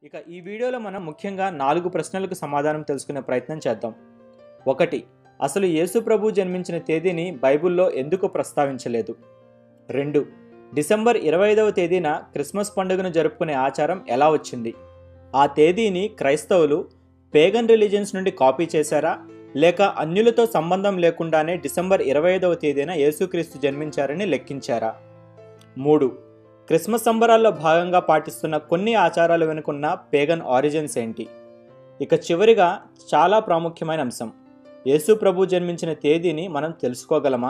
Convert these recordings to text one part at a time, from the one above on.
ఇక ఈ వీడియోలో మనం ముఖ్యంగా నాలుగు ప్రశ్నలకు సమాధానం తెలుసుకునే ప్రయత్నం చేద్దాం ఒకటి అసలు యేసు ప్రభు జన్మించిన తేదీని బైబిల్లో ఎందుకు ప్రస్తావించలేదు రెండు డిసెంబర్ ఇరవై ఐదవ తేదీన క్రిస్మస్ పండుగను జరుపుకునే ఆచారం ఎలా వచ్చింది ఆ తేదీని క్రైస్తవులు పేగన్ రిలీజియన్స్ నుండి కాపీ చేశారా లేక అన్యులతో సంబంధం లేకుండానే డిసెంబర్ ఇరవై ఐదవ తేదీన యేసుక్రీస్తు జన్మించారని లెక్కించారా మూడు క్రిస్మస్ సంబరాల్లో భాగంగా పాటిస్తున్న కొన్ని ఆచారాలు వెనుకున్న పేగన్ ఆరిజిన్స్ ఏంటి ఇక చివరిగా చాలా ప్రాముఖ్యమైన అంశం యేసు ప్రభు జన్మించిన తేదీని మనం తెలుసుకోగలమా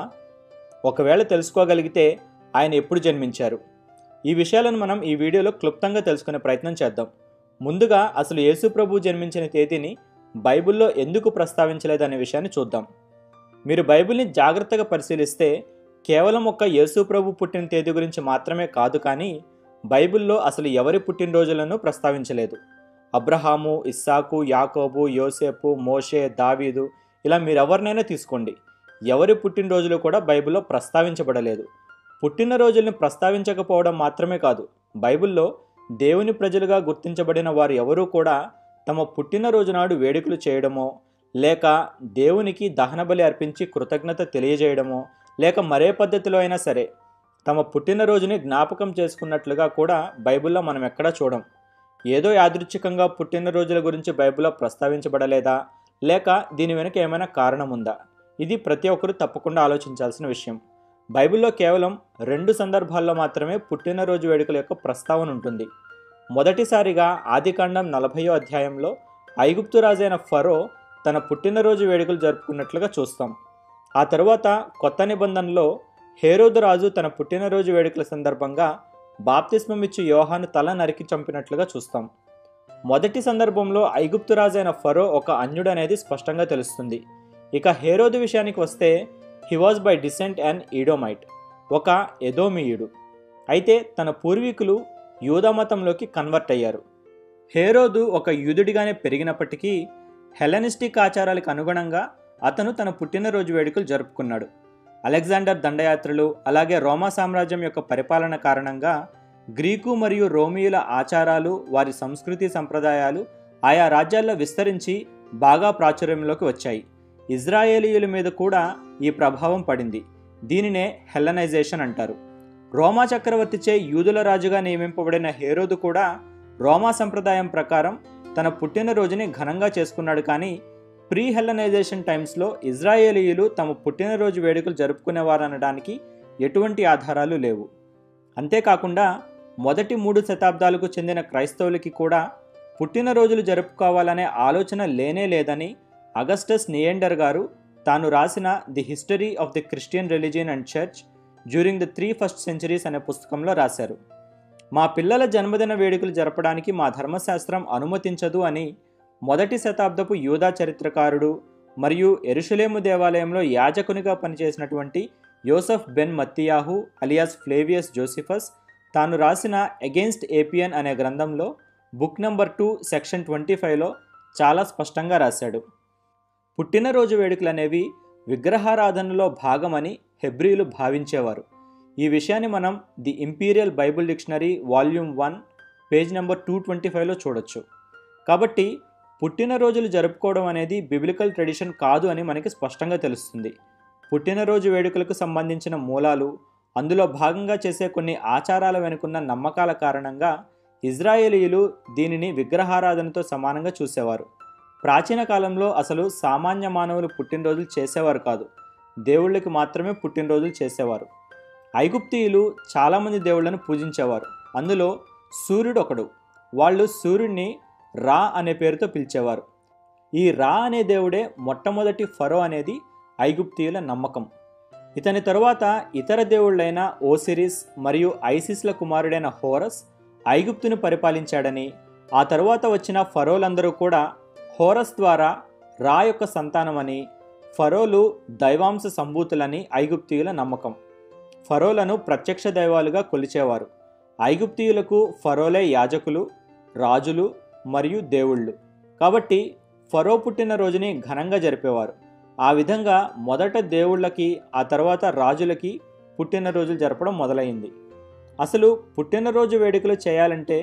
ఒకవేళ తెలుసుకోగలిగితే ఆయన ఎప్పుడు జన్మించారు ఈ విషయాలను మనం ఈ వీడియోలో క్లుప్తంగా తెలుసుకునే ప్రయత్నం చేద్దాం ముందుగా అసలు యేసు ప్రభు జన్మించిన తేదీని బైబిల్లో ఎందుకు ప్రస్తావించలేదనే విషయాన్ని చూద్దాం మీరు బైబిల్ని జాగ్రత్తగా పరిశీలిస్తే కేవలం ఒక్క యేసు ప్రభు పుట్టిన తేదీ గురించి మాత్రమే కాదు కానీ బైబిల్లో అసలు ఎవరి పుట్టినరోజులను ప్రస్తావించలేదు అబ్రహాము ఇస్సాకు యాకోబు యోసేపు మోషే దావీదు ఇలా మీరెవరినైనా తీసుకోండి ఎవరి పుట్టినరోజులు కూడా బైబిల్లో ప్రస్తావించబడలేదు పుట్టినరోజుల్ని ప్రస్తావించకపోవడం మాత్రమే కాదు బైబిల్లో దేవుని ప్రజలుగా గుర్తించబడిన వారు ఎవరూ కూడా తమ పుట్టినరోజు నాడు వేడుకలు చేయడమో లేక దేవునికి దహనబలి అర్పించి కృతజ్ఞత తెలియజేయడమో లేక మరే పద్ధతిలో అయినా సరే తమ పుట్టినరోజుని జ్ఞాపకం చేసుకున్నట్లుగా కూడా బైబిల్లో మనం ఎక్కడా చూడం ఏదో యాదృచ్ఛికంగా పుట్టినరోజుల గురించి బైబిల్లో ప్రస్తావించబడలేదా లేక దీని వెనుక ఏమైనా కారణం ఉందా ఇది ప్రతి ఒక్కరూ తప్పకుండా ఆలోచించాల్సిన విషయం బైబిల్లో కేవలం రెండు సందర్భాల్లో మాత్రమే పుట్టినరోజు వేడుకల యొక్క ప్రస్తావన ఉంటుంది మొదటిసారిగా ఆదికాండం నలభయో అధ్యాయంలో ఐగుప్తు రాజైన ఫరో తన పుట్టినరోజు వేడుకలు జరుపుకున్నట్లుగా చూస్తాం ఆ తరువాత కొత్త నిబంధనలో హేరోదు రాజు తన పుట్టినరోజు వేడుకల సందర్భంగా బాప్తిస్మం ఇచ్చి యోహాను తల నరికి చంపినట్లుగా చూస్తాం మొదటి సందర్భంలో ఐగుప్తు రాజైన ఫరో ఒక అన్యుడు అనేది స్పష్టంగా తెలుస్తుంది ఇక హేరోదు విషయానికి వస్తే he was by descent and Edomite ఒక ఎదోమియుడు అయితే తన పూర్వీకులు యూదమతంలోకి కన్వర్ట్ అయ్యారు హేరోదు ఒక యూదుడిగానే పెరిగినప్పటికీ హెలనిస్టిక్ ఆచారాలకు అనుగుణంగా అతను తన పుట్టినరోజు వేడుకలు జరుపుకున్నాడు అలెగ్జాండర్ దండయాత్రలు అలాగే రోమా సామ్రాజ్యం యొక్క పరిపాలన కారణంగా గ్రీకు మరియు రోమియుల ఆచారాలు వారి సంస్కృతి సంప్రదాయాలు ఆయా రాజ్యాల్లో విస్తరించి బాగా ప్రాచుర్యంలోకి వచ్చాయి ఇజ్రాయేలీయుల మీద కూడా ఈ ప్రభావం పడింది దీనినే హెల్లనైజేషన్ అంటారు రోమా చక్రవర్తిచే యూదుల రాజుగా నియమింపబడిన హేరోదు కూడా రోమా సంప్రదాయం ప్రకారం తన పుట్టినరోజుని ఘనంగా చేసుకున్నాడు కానీ ప్రీ హెల్లనైజేషన్ టైమ్స్లో ఇజ్రాయేలీయులు తమ పుట్టినరోజు వేడుకలు జరుపుకునేవారనడానికి ఎటువంటి ఆధారాలు లేవు అంతేకాకుండా మొదటి మూడు శతాబ్దాలకు చెందిన క్రైస్తవులకి కూడా పుట్టినరోజులు జరుపుకోవాలనే ఆలోచన లేనే లేదని అగస్టస్ నియండర్ గారు తాను రాసిన the history of the Christian religion and church during the three first centuries అనే పుస్తకంలో రాశారు మా పిల్లల జన్మదిన వేడుకలు జరపడానికి మా ధర్మశాస్త్రం అనుమతించదు అని మొదటి శతాబ్దపు యూదా చరిత్రకారుడు మరియు ఎరుషలేము దేవాలయంలో యాజకునిగా పనిచేసినటువంటి Yosef ben Mattityahu alias Flavius Josephus తాను రాసిన అగెయిన్స్ట్ ఏపియన్ అనే గ్రంథంలో book number two section twenty ఫైవ్లో చాలా స్పష్టంగా రాశాడు పుట్టినరోజు వేడుకలు అనేవి విగ్రహారాధనలో భాగమని హెబ్రియులు భావించేవారు ఈ విషయాన్ని మనం the imperial Bible dictionary volume one page number two twenty ఫైవ్లో చూడొచ్చు కాబట్టి పుట్టినరోజులు జరుపుకోవడం అనేది బిబిలికల్ ట్రెడిషన్ కాదు అని మనకి స్పష్టంగా తెలుస్తుంది పుట్టినరోజు వేడుకలకు సంబంధించిన మూలాలు అందులో భాగంగా చేసే కొన్ని ఆచారాల వెనుకున్న నమ్మకాల కారణంగా ఇజ్రాయేలీయులు దీనిని విగ్రహారాధనతో సమానంగా చూసేవారు ప్రాచీన కాలంలో అసలు సామాన్య మానవులు పుట్టినరోజులు చేసేవారు కాదు దేవుళ్ళకి మాత్రమే పుట్టినరోజులు చేసేవారు ఐగుప్తీయులు చాలామంది దేవుళ్లను పూజించేవారు అందులో సూర్యుడు ఒకడు వాళ్ళు సూర్యుడిని రా అనే పేరుతో పిలిచేవారు ఈ రా అనే దేవుడే మొట్టమొదటి ఫరో అనేది ఐగుప్తీయుల నమ్మకం ఇతని తరువాత ఇతర దేవుళ్ళైన ఓసిరిస్ మరియు ఐసిస్ల కుమారుడైన హోరస్ ఐగుప్తును పరిపాలించాడని ఆ తరువాత వచ్చిన ఫరోలందరూ కూడా హోరస్ ద్వారా రా యొక్క సంతానమని ఫరోలు దైవాంశ సంభూతులని ఐగుప్తీయుల నమ్మకం ఫరోలను ప్రత్యక్ష దైవాలుగా కొలిచేవారు ఐగుప్తీయులకు ఫరోలే యాజకులు రాజులు మరియు దేవుళ్ళు కాబట్టి ఫరో పుట్టిన రోజుని ఘనంగా జరిపేవారు ఆ విధంగా మొదట దేవుళ్ళకి ఆ తర్వాత రాజులకి పుట్టినరోజులు జరపడం మొదలైంది అసలు పుట్టినరోజు వేడుకలు చేయాలంటే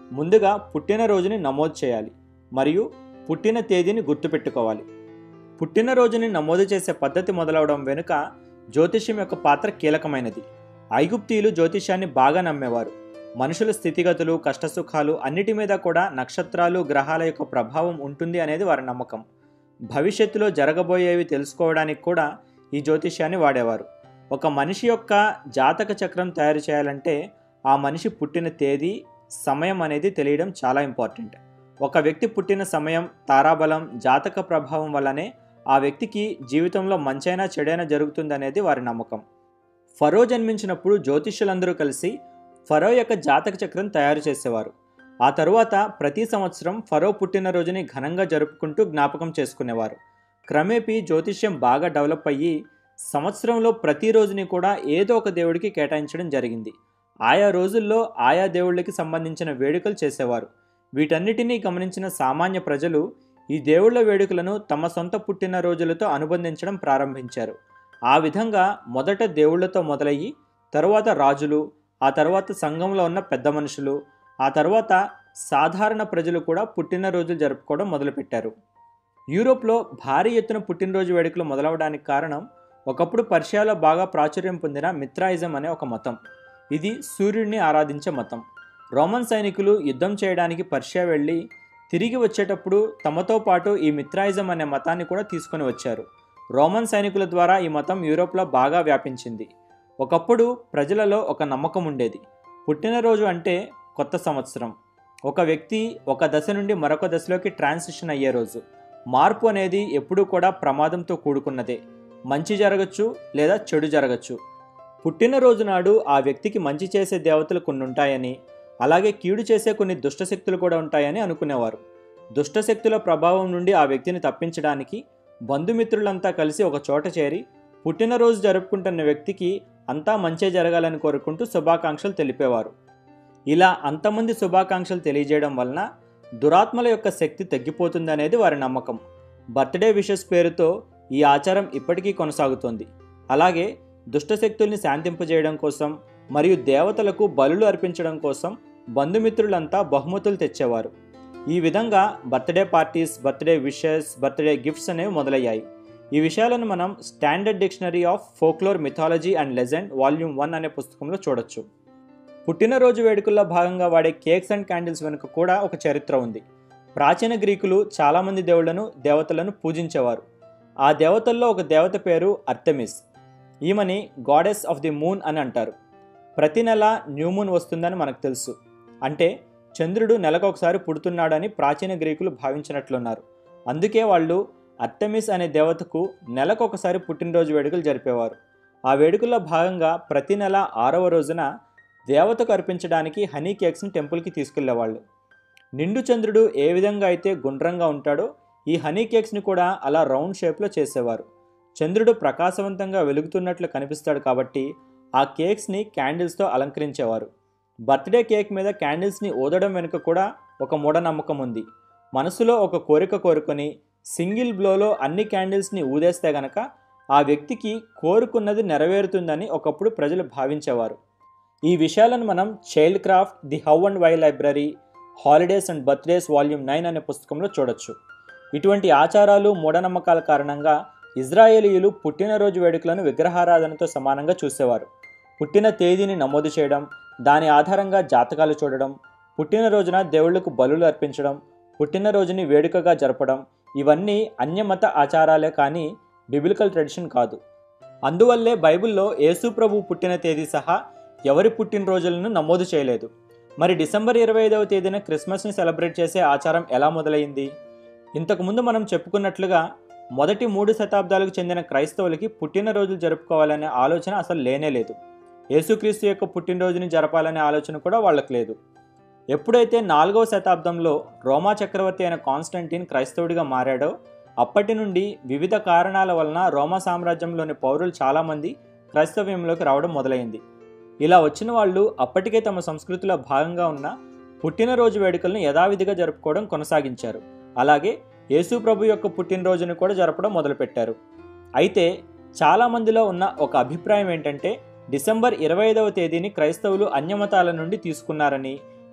ముందుగా పుట్టినరోజుని నమోదు చేయాలి మరియు పుట్టిన తేదీని గుర్తుపెట్టుకోవాలి పుట్టినరోజుని నమోదు చేసే పద్ధతి మొదలవడం వెనుక జ్యోతిష్యం యొక్క పాత్ర కీలకమైనది ఐగుప్తీయులు జ్యోతిష్యాన్ని బాగా నమ్మేవారు మనుషుల స్థితిగతులు కష్టసుఖాలు అన్నిటి మీద కూడా నక్షత్రాలు గ్రహాల యొక్క ప్రభావం ఉంటుంది అనేది వారి నమ్మకం భవిష్యత్తులో జరగబోయేవి తెలుసుకోవడానికి కూడా ఈ జ్యోతిష్యాన్ని వాడేవారు ఒక మనిషి యొక్క జాతక చక్రం తయారు చేయాలంటే ఆ మనిషి పుట్టిన తేదీ సమయం అనేది తెలియడం చాలా ఇంపార్టెంట్ ఒక వ్యక్తి పుట్టిన సమయం తారాబలం జాతక ప్రభావం వల్లనే ఆ వ్యక్తికి జీవితంలో మంచైనా చెడైనా జరుగుతుందనేది వారి నమ్మకం ఫరో జన్మించినప్పుడు జ్యోతిష్యులందరూ కలిసి ఫరో యొక్క జాతక చక్రం తయారు చేసేవారు ఆ తరువాత ప్రతి సంవత్సరం ఫరో పుట్టినరోజుని ఘనంగా జరుపుకుంటూ జ్ఞాపకం చేసుకునేవారు క్రమేపీ జ్యోతిష్యం బాగా డెవలప్ అయ్యి సంవత్సరంలో ప్రతి రోజుని కూడా ఏదో ఒక దేవుడికి కేటాయించడం జరిగింది ఆయా రోజుల్లో ఆయా దేవుళ్ళకి సంబంధించిన వేడుకలు చేసేవారు వీటన్నిటినీ గమనించిన సామాన్య ప్రజలు ఈ దేవుళ్ళ వేడుకలను తమ సొంత పుట్టినరోజులతో అనుబంధించడం ప్రారంభించారు ఆ విధంగా మొదట దేవుళ్లతో మొదలయ్యి తరువాత రాజులు ఆ తర్వాత సంఘంలో ఉన్న పెద్ద మనుషులు ఆ తర్వాత సాధారణ ప్రజలు కూడా పుట్టినరోజులు జరుపుకోవడం మొదలుపెట్టారు యూరోప్లో భారీ ఎత్తున పుట్టినరోజు వేడుకలు మొదలవడానికి కారణం ఒకప్పుడు పర్షియాలో బాగా ప్రాచుర్యం పొందిన మిత్రాయిజం అనే ఒక మతం ఇది సూర్యుడిని ఆరాధించే మతం రోమన్ సైనికులు యుద్ధం చేయడానికి పర్షియా వెళ్ళి తిరిగి వచ్చేటప్పుడు తమతో పాటు ఈ మిత్రాయిజం అనే మతాన్ని కూడా తీసుకొని వచ్చారు రోమన్ సైనికుల ద్వారా ఈ మతం యూరోప్లో బాగా వ్యాపించింది ఒకప్పుడు ప్రజలలో ఒక నమ్మకం ఉండేది పుట్టినరోజు అంటే కొత్త సంవత్సరం ఒక వ్యక్తి ఒక దశ నుండి మరొక దశలోకి ట్రాన్సిషన్ అయ్యే రోజు మార్పు అనేది ఎప్పుడూ కూడా ప్రమాదంతో కూడుకున్నదే మంచి జరగచ్చు లేదా చెడు జరగచ్చు పుట్టినరోజు నాడు ఆ వ్యక్తికి మంచి చేసే దేవతలు కొన్ని ఉంటాయని అలాగే కీడు చేసే కొన్ని దుష్టశక్తులు కూడా ఉంటాయని అనుకునేవారు దుష్టశక్తుల ప్రభావం నుండి ఆ వ్యక్తిని తప్పించడానికి బంధుమిత్రులంతా కలిసి ఒక చోట చేరి పుట్టినరోజు జరుపుకుంటున్న వ్యక్తికి అంతా మంచే జరగాలని కోరుకుంటూ శుభాకాంక్షలు తెలిపేవారు ఇలా అంతమంది శుభాకాంక్షలు తెలియజేయడం వలన దురాత్మల యొక్క శక్తి తగ్గిపోతుందనేది వారి నమ్మకం బర్త్డే విషెస్ పేరుతో ఈ ఆచారం ఇప్పటికీ కొనసాగుతోంది అలాగే దుష్టశక్తుల్ని శాంతింపజేయడం కోసం మరియు దేవతలకు బలులు అర్పించడం కోసం బంధుమిత్రులంతా బహుమతులు తెచ్చేవారు ఈ విధంగా birthday parties birthday wishes birthday gifts అనేవి మొదలయ్యాయి ఈ విషయాలను మనం standard dictionary of folklore mythology and legend volume one అనే పుస్తకంలో చూడొచ్చు పుట్టినరోజు వేడుకల్లో భాగంగా వాడే కేక్స్ అండ్ క్యాండిల్స్ వెనుక కూడా ఒక చరిత్ర ఉంది ప్రాచీన గ్రీకులు చాలామంది దేవుళ్లను దేవతలను పూజించేవారు ఆ దేవతల్లో ఒక దేవత పేరు అర్టెమిస్ ఈమెని గాడెస్ ఆఫ్ ది మూన్ అని అంటారు ప్రతి నెల న్యూ మూన్ వస్తుందని మనకు తెలుసు అంటే చంద్రుడు నెలకొకసారి పుడుతున్నాడని ప్రాచీన గ్రీకులు భావించినట్లున్నారు అందుకే వాళ్ళు అర్టెమిస్ అనే దేవతకు నెలకొకసారి పుట్టినరోజు వేడుకలు జరిపేవారు ఆ వేడుకల్లో భాగంగా ప్రతి నెల ఆరవ రోజున దేవతకు అర్పించడానికి హనీ కేక్స్ని టెంపుల్కి తీసుకెళ్లేవాళ్ళు నిండు చంద్రుడు ఏ విధంగా అయితే గుండ్రంగా ఉంటాడో ఈ హనీ కేక్స్ని కూడా అలా రౌండ్ షేప్లో చేసేవారు చంద్రుడు ప్రకాశవంతంగా వెలుగుతున్నట్లు కనిపిస్తాడు కాబట్టి ఆ కేక్స్ని క్యాండిల్స్తో అలంకరించేవారు బర్త్డే కేక్ మీద క్యాండిల్స్ని ఊదడం వెనుక కూడా ఒక మూఢనమ్మకం ఉంది మనసులో ఒక కోరిక కోరుకొని సింగిల్ బ్లోలో అన్ని క్యాండిల్స్ని ఊదేస్తే గనక ఆ వ్యక్తికి కోరుకున్నది నెరవేరుతుందని ఒకప్పుడు ప్రజలు భావించేవారు ఈ విషయాలను మనం child craft the how and why library holidays and birthdays volume nine అనే పుస్తకంలో చూడొచ్చు ఇటువంటి ఆచారాలు మూఢనమ్మకాల కారణంగా ఇజ్రాయేలీయులు పుట్టినరోజు వేడుకలను విగ్రహారాధనతో సమానంగా చూసేవారు పుట్టిన తేదీని నమోదు చేయడం దాని ఆధారంగా జాతకాలు చూడడం పుట్టినరోజున దేవుళ్లకు బలులు అర్పించడం పుట్టినరోజుని వేడుకగా జరపడం ఇవన్నీ అన్యమత ఆచారాలే కానీ బిబిలికల్ ట్రెడిషన్ కాదు అందువల్లే బైబిల్లో యేసు ప్రభు పుట్టిన తేదీ సహా ఎవరి పుట్టినరోజులను నమోదు చేయలేదు మరి డిసెంబర్ ఇరవై ఐదవ తేదీన క్రిస్మస్ని సెలబ్రేట్ చేసే ఆచారం ఎలా మొదలైంది ఇంతకుముందు మనం చెప్పుకున్నట్లుగా మొదటి మూడు శతాబ్దాలకు చెందిన క్రైస్తవులకి పుట్టినరోజులు జరుపుకోవాలనే ఆలోచన అసలు లేనే లేదు యేసుక్రీస్తు యొక్క పుట్టినరోజుని జరపాలనే ఆలోచన కూడా వాళ్ళకి లేదు ఎప్పుడైతే నాలుగవ శతాబ్దంలో రోమా చక్రవర్తి అయిన కాన్స్టంటీన్ క్రైస్తవుడిగా మారాడో అప్పటి నుండి వివిధ కారణాల వలన రోమా సామ్రాజ్యంలోని పౌరులు చాలామంది క్రైస్తవ్యంలోకి రావడం మొదలైంది ఇలా వచ్చిన వాళ్ళు అప్పటికే తమ సంస్కృతిలో భాగంగా ఉన్న పుట్టినరోజు వేడుకలను యథావిధిగా జరుపుకోవడం కొనసాగించారు అలాగే యేసు ప్రభు యొక్క పుట్టినరోజును కూడా జరపడం మొదలుపెట్టారు అయితే చాలామందిలో ఉన్న ఒక అభిప్రాయం ఏంటంటే డిసెంబర్ ఇరవై ఐదవ తేదీని క్రైస్తవులు అన్యమతాల నుండి తీసుకున్నారని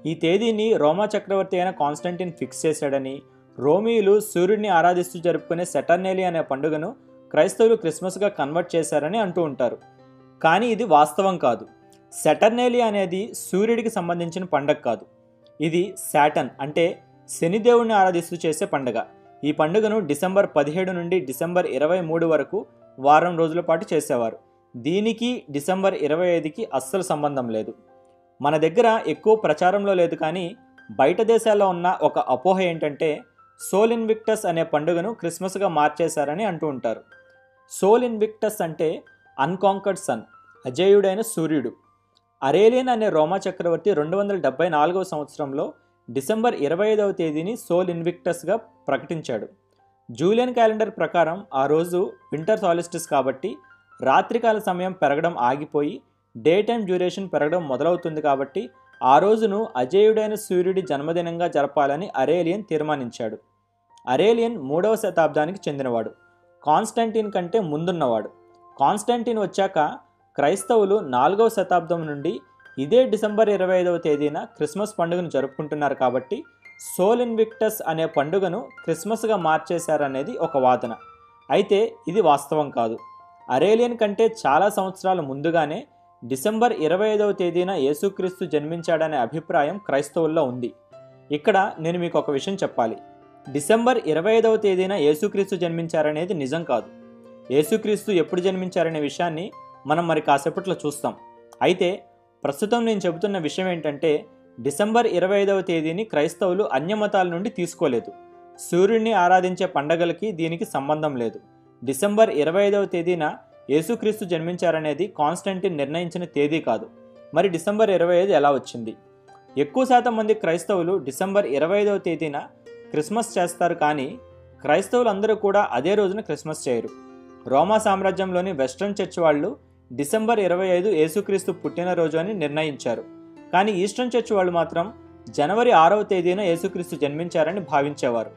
ఈ తేదీని రోమా చక్రవర్తి అయిన కాన్స్టంటిన్ ఫిక్స్ చేశాడని రోమియులు సూర్యుడిని ఆరాధిస్తూ జరుపుకునే సెటర్నేలి అనే పండుగను క్రైస్తవులు క్రిస్మస్గా కన్వర్ట్ చేశారని అంటూ ఉంటారు కానీ ఇది వాస్తవం కాదు సెటర్నేలి అనేది సూర్యుడికి సంబంధించిన పండగ కాదు ఇది శాటన్ అంటే శనిదేవుడిని ఆరాధిస్తూ చేసే పండుగ ఈ పండుగను డిసెంబర్ పదిహేడు నుండి డిసెంబర్ ఇరవై మూడు వరకు వారం రోజుల పాటు చేసేవారు దీనికి డిసెంబర్ ఇరవై ఐదుకి అస్సలు సంబంధం లేదు మన దగ్గర ఎక్కువ ప్రచారంలో లేదు కానీ బయట దేశాల్లో ఉన్న ఒక అపోహ ఏంటంటే సోల్ ఇన్విక్టస్ అనే పండుగను క్రిస్మస్గా మార్చేశారని అంటూ ఉంటారు సోల్ ఇన్విక్టస్ అంటే అన్కాంకర్డ్ సన్ అజేయుడైన సూర్యుడు అరేలియన్ అనే రోమా చక్రవర్తి రెండు వందల డెబ్బై నాలుగవ సంవత్సరంలో డిసెంబర్ ఇరవై ఐదవ తేదీని సోల్ ఇన్విక్టస్గా ప్రకటించాడు జూలియన్ క్యాలెండర్ ప్రకారం ఆ రోజు వింటర్ సాలిస్టిస్ కాబట్టి రాత్రికాల సమయం పెరగడం ఆగిపోయి డే టైం డ్యూరేషన్ పెరగడం మొదలవుతుంది కాబట్టి ఆ రోజును అజేయుడైన సూర్యుడి జన్మదినంగా జరపాలని అరేలియన్ తీర్మానించాడు అరేలియన్ మూడవ శతాబ్దానికి చెందినవాడు కాన్స్టంటీన్ కంటే ముందున్నవాడు కాన్స్టంటీన్ వచ్చాక క్రైస్తవులు నాలుగవ శతాబ్దం నుండి ఇదే డిసెంబర్ ఇరవై ఐదవ తేదీన క్రిస్మస్ పండుగను జరుపుకుంటున్నారు కాబట్టి సోల్ ఇన్విక్టస్ అనే పండుగను క్రిస్మస్గా మార్చేశారనేది ఒక వాదన అయితే ఇది వాస్తవం కాదు అరేలియన్ కంటే చాలా సంవత్సరాల ముందుగానే డిసెంబర్ ఇరవై ఐదవ తేదీన యేసుక్రీస్తు జన్మించాడనే అభిప్రాయం క్రైస్తవుల్లో ఉంది ఇక్కడ నేను మీకు ఒక విషయం చెప్పాలి డిసెంబర్ ఇరవై ఐదవ తేదీన యేసుక్రీస్తు జన్మించారనేది నిజం కాదు యేసుక్రీస్తు ఎప్పుడు జన్మించారనే విషయాన్ని మనం మరి కాసేపట్లో చూస్తాం అయితే ప్రస్తుతం నేను చెబుతున్న విషయం ఏంటంటే డిసెంబర్ ఇరవై ఐదవ తేదీని క్రైస్తవులు అన్యమతాల నుండి తీసుకోలేదు సూర్యుడిని ఆరాధించే పండగలకి దీనికి సంబంధం లేదు డిసెంబర్ ఇరవై ఐదవ తేదీన యేసుక్రీస్తు జన్మించారనేది కాన్స్టంటిన్ నిర్ణయించిన తేదీ కాదు మరి డిసెంబర్ ఇరవై ఐదు ఎలా వచ్చింది ఎక్కువ శాతం మంది క్రైస్తవులు డిసెంబర్ ఇరవై ఐదవ తేదీన క్రిస్మస్ చేస్తారు కానీ క్రైస్తవులు అందరూ కూడా అదే రోజున క్రిస్మస్ చేయరు రోమా సామ్రాజ్యంలోని వెస్ట్రన్ చర్చ్ వాళ్ళు డిసెంబర్ ఇరవై ఐదు యేసుక్రీస్తు పుట్టినరోజు అని నిర్ణయించారు కానీ ఈస్టర్న్ చర్చ్ వాళ్ళు మాత్రం జనవరి ఆరవ తేదీన యేసుక్రీస్తు జన్మించారని భావించేవారు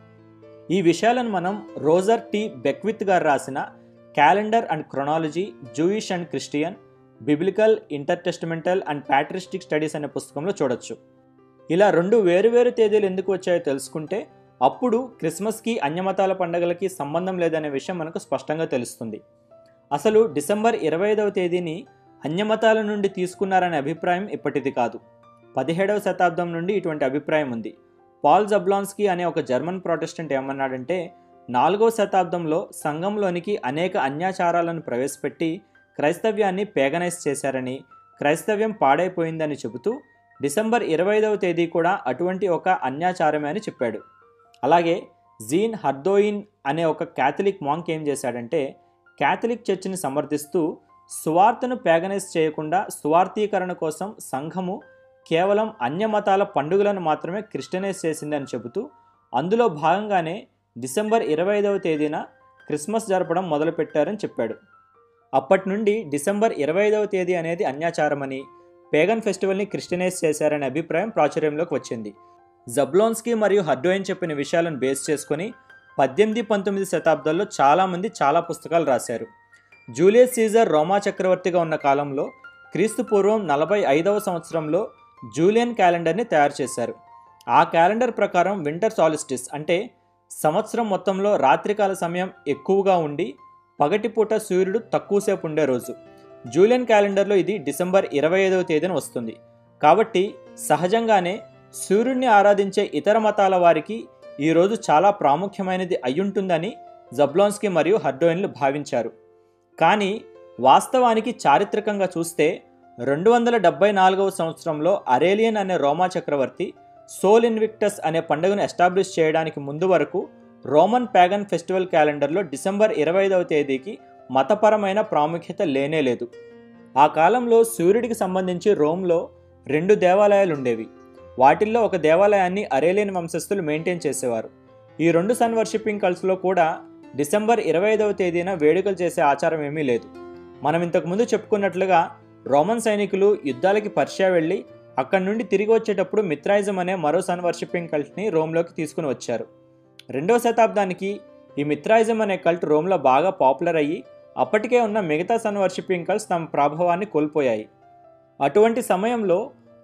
ఈ విషయాలను మనం రోజర్ టి బెక్విత్ గారు రాసిన calendar and chronology Jewish and Christian biblical intertestamental and patristic studies అనే పుస్తకంలో చూడొచ్చు ఇలా రెండు వేరువేరు తేదీలు ఎందుకు వచ్చాయో తెలుసుకుంటే అప్పుడు క్రిస్మస్కి అన్యమతాల పండుగలకి సంబంధం లేదనే విషయం మనకు స్పష్టంగా తెలుస్తుంది అసలు డిసెంబర్ ఇరవై ఐదవ తేదీని అన్యమతాల నుండి తీసుకున్నారనే అభిప్రాయం ఇప్పటిది కాదు పదిహేడవ శతాబ్దం నుండి ఇటువంటి అభిప్రాయం ఉంది పాల్ జబ్లాన్స్కీ అనే ఒక జర్మన్ ప్రొటెస్టెంట్ ఏమన్నాడంటే నాలుగవ శతాబ్దంలో సంఘంలోనికి అనేక అన్యాచారాలను ప్రవేశపెట్టి క్రైస్తవ్యాన్ని పేగనైజ్ చేశారని క్రైస్తవ్యం పాడైపోయిందని చెబుతూ డిసెంబర్ ఇరవై ఐదవ తేదీ కూడా అటువంటి ఒక అన్యాచారమే అని చెప్పాడు అలాగే జీన్ హర్దోయిన్ అనే ఒక క్యాథలిక్ మాంక్ ఏం చేశాడంటే క్యాథలిక్ చర్చిని సమర్థిస్తూ సువార్తను పేగనైజ్ చేయకుండా సువార్థీకరణ కోసం సంఘము కేవలం అన్యమతాల పండుగలను మాత్రమే క్రిస్టియనైజ్ చేసిందని చెబుతూ అందులో భాగంగానే డిసెంబర్ ఇరవై ఐదవ తేదీన క్రిస్మస్ జరపడం మొదలుపెట్టారని చెప్పాడు అప్పటి నుండి డిసెంబర్ ఇరవై ఐదవ తేదీ అనేది అన్యాచారమని పేగన్ ఫెస్టివల్ని క్రిస్టియనైజ్ చేశారనే అభిప్రాయం ప్రాచుర్యంలోకి వచ్చింది జబ్లోన్స్కీ మరియు హర్డోయిన్ చెప్పిన విషయాలను బేస్ చేసుకొని పద్దెనిమిది పంతొమ్మిది శతాబ్దాల్లో చాలామంది చాలా పుస్తకాలు రాశారు జూలియస్ సీజర్ రోమా చక్రవర్తిగా ఉన్న కాలంలో క్రీస్తు పూర్వం నలభై ఐదవ సంవత్సరంలో జూలియన్ క్యాలెండర్ని తయారు చేశారు ఆ క్యాలెండర్ ప్రకారం వింటర్ సాలిస్టిస్ అంటే సంవత్సరం మొత్తంలో రాత్రికాల సమయం ఎక్కువగా ఉండి పగటిపూట సూర్యుడు తక్కువసేపు ఉండే రోజు జూలియన్ క్యాలెండర్లో ఇది డిసెంబర్ ఇరవై ఐదవ తేదీన వస్తుంది కాబట్టి సహజంగానే సూర్యుడిని ఆరాధించే ఇతర మతాల వారికి ఈ రోజు చాలా ప్రాముఖ్యమైనది అయ్యుంటుందని జబ్లాన్స్కీ మరియు హర్డోయిన్లు భావించారు కానీ వాస్తవానికి చారిత్రకంగా చూస్తే రెండు వందల డెబ్బై నాలుగవ సంవత్సరంలో అరేలియన్ అనే రోమా చక్రవర్తి సోల్ ఇన్విక్టస్ అనే పండుగను ఎస్టాబ్లిష్ చేయడానికి ముందు వరకు రోమన్ ప్యాగన్ ఫెస్టివల్ క్యాలెండర్లో డిసెంబర్ ఇరవై ఐదవ తేదీకి మతపరమైన ప్రాముఖ్యత లేనే లేదు ఆ కాలంలో సూర్యుడికి సంబంధించి రోమ్లో రెండు దేవాలయాలు ఉండేవి వాటిల్లో ఒక దేవాలయాన్ని అరేలియన్ వంశస్థులు మెయింటైన్ చేసేవారు ఈ రెండు సన్ వర్షిప్పింగ్ కల్స్లో కూడా డిసెంబర్ ఇరవై ఐదవ తేదీన వేడుకలు చేసే ఆచారం ఏమీ లేదు మనం ఇంతకుముందు చెప్పుకున్నట్లుగా రోమన్ సైనికులు యుద్ధాలకి పర్షియా వెళ్ళి అక్కడి నుండి తిరిగి వచ్చేటప్పుడు మిత్రాయిజం అనే మరో సన్ వర్షిప్పింగ్ కల్ట్ని రోమ్లోకి తీసుకుని వచ్చారు రెండవ శతాబ్దానికి ఈ మిత్రాయిజం అనే కల్ట్ రోమ్లో బాగా పాపులర్ అయ్యి అప్పటికే ఉన్న మిగతా సన్ వర్షిప్పింగ్ కల్ట్స్ తమ ప్రభావాన్ని కోల్పోయాయి అటువంటి సమయంలో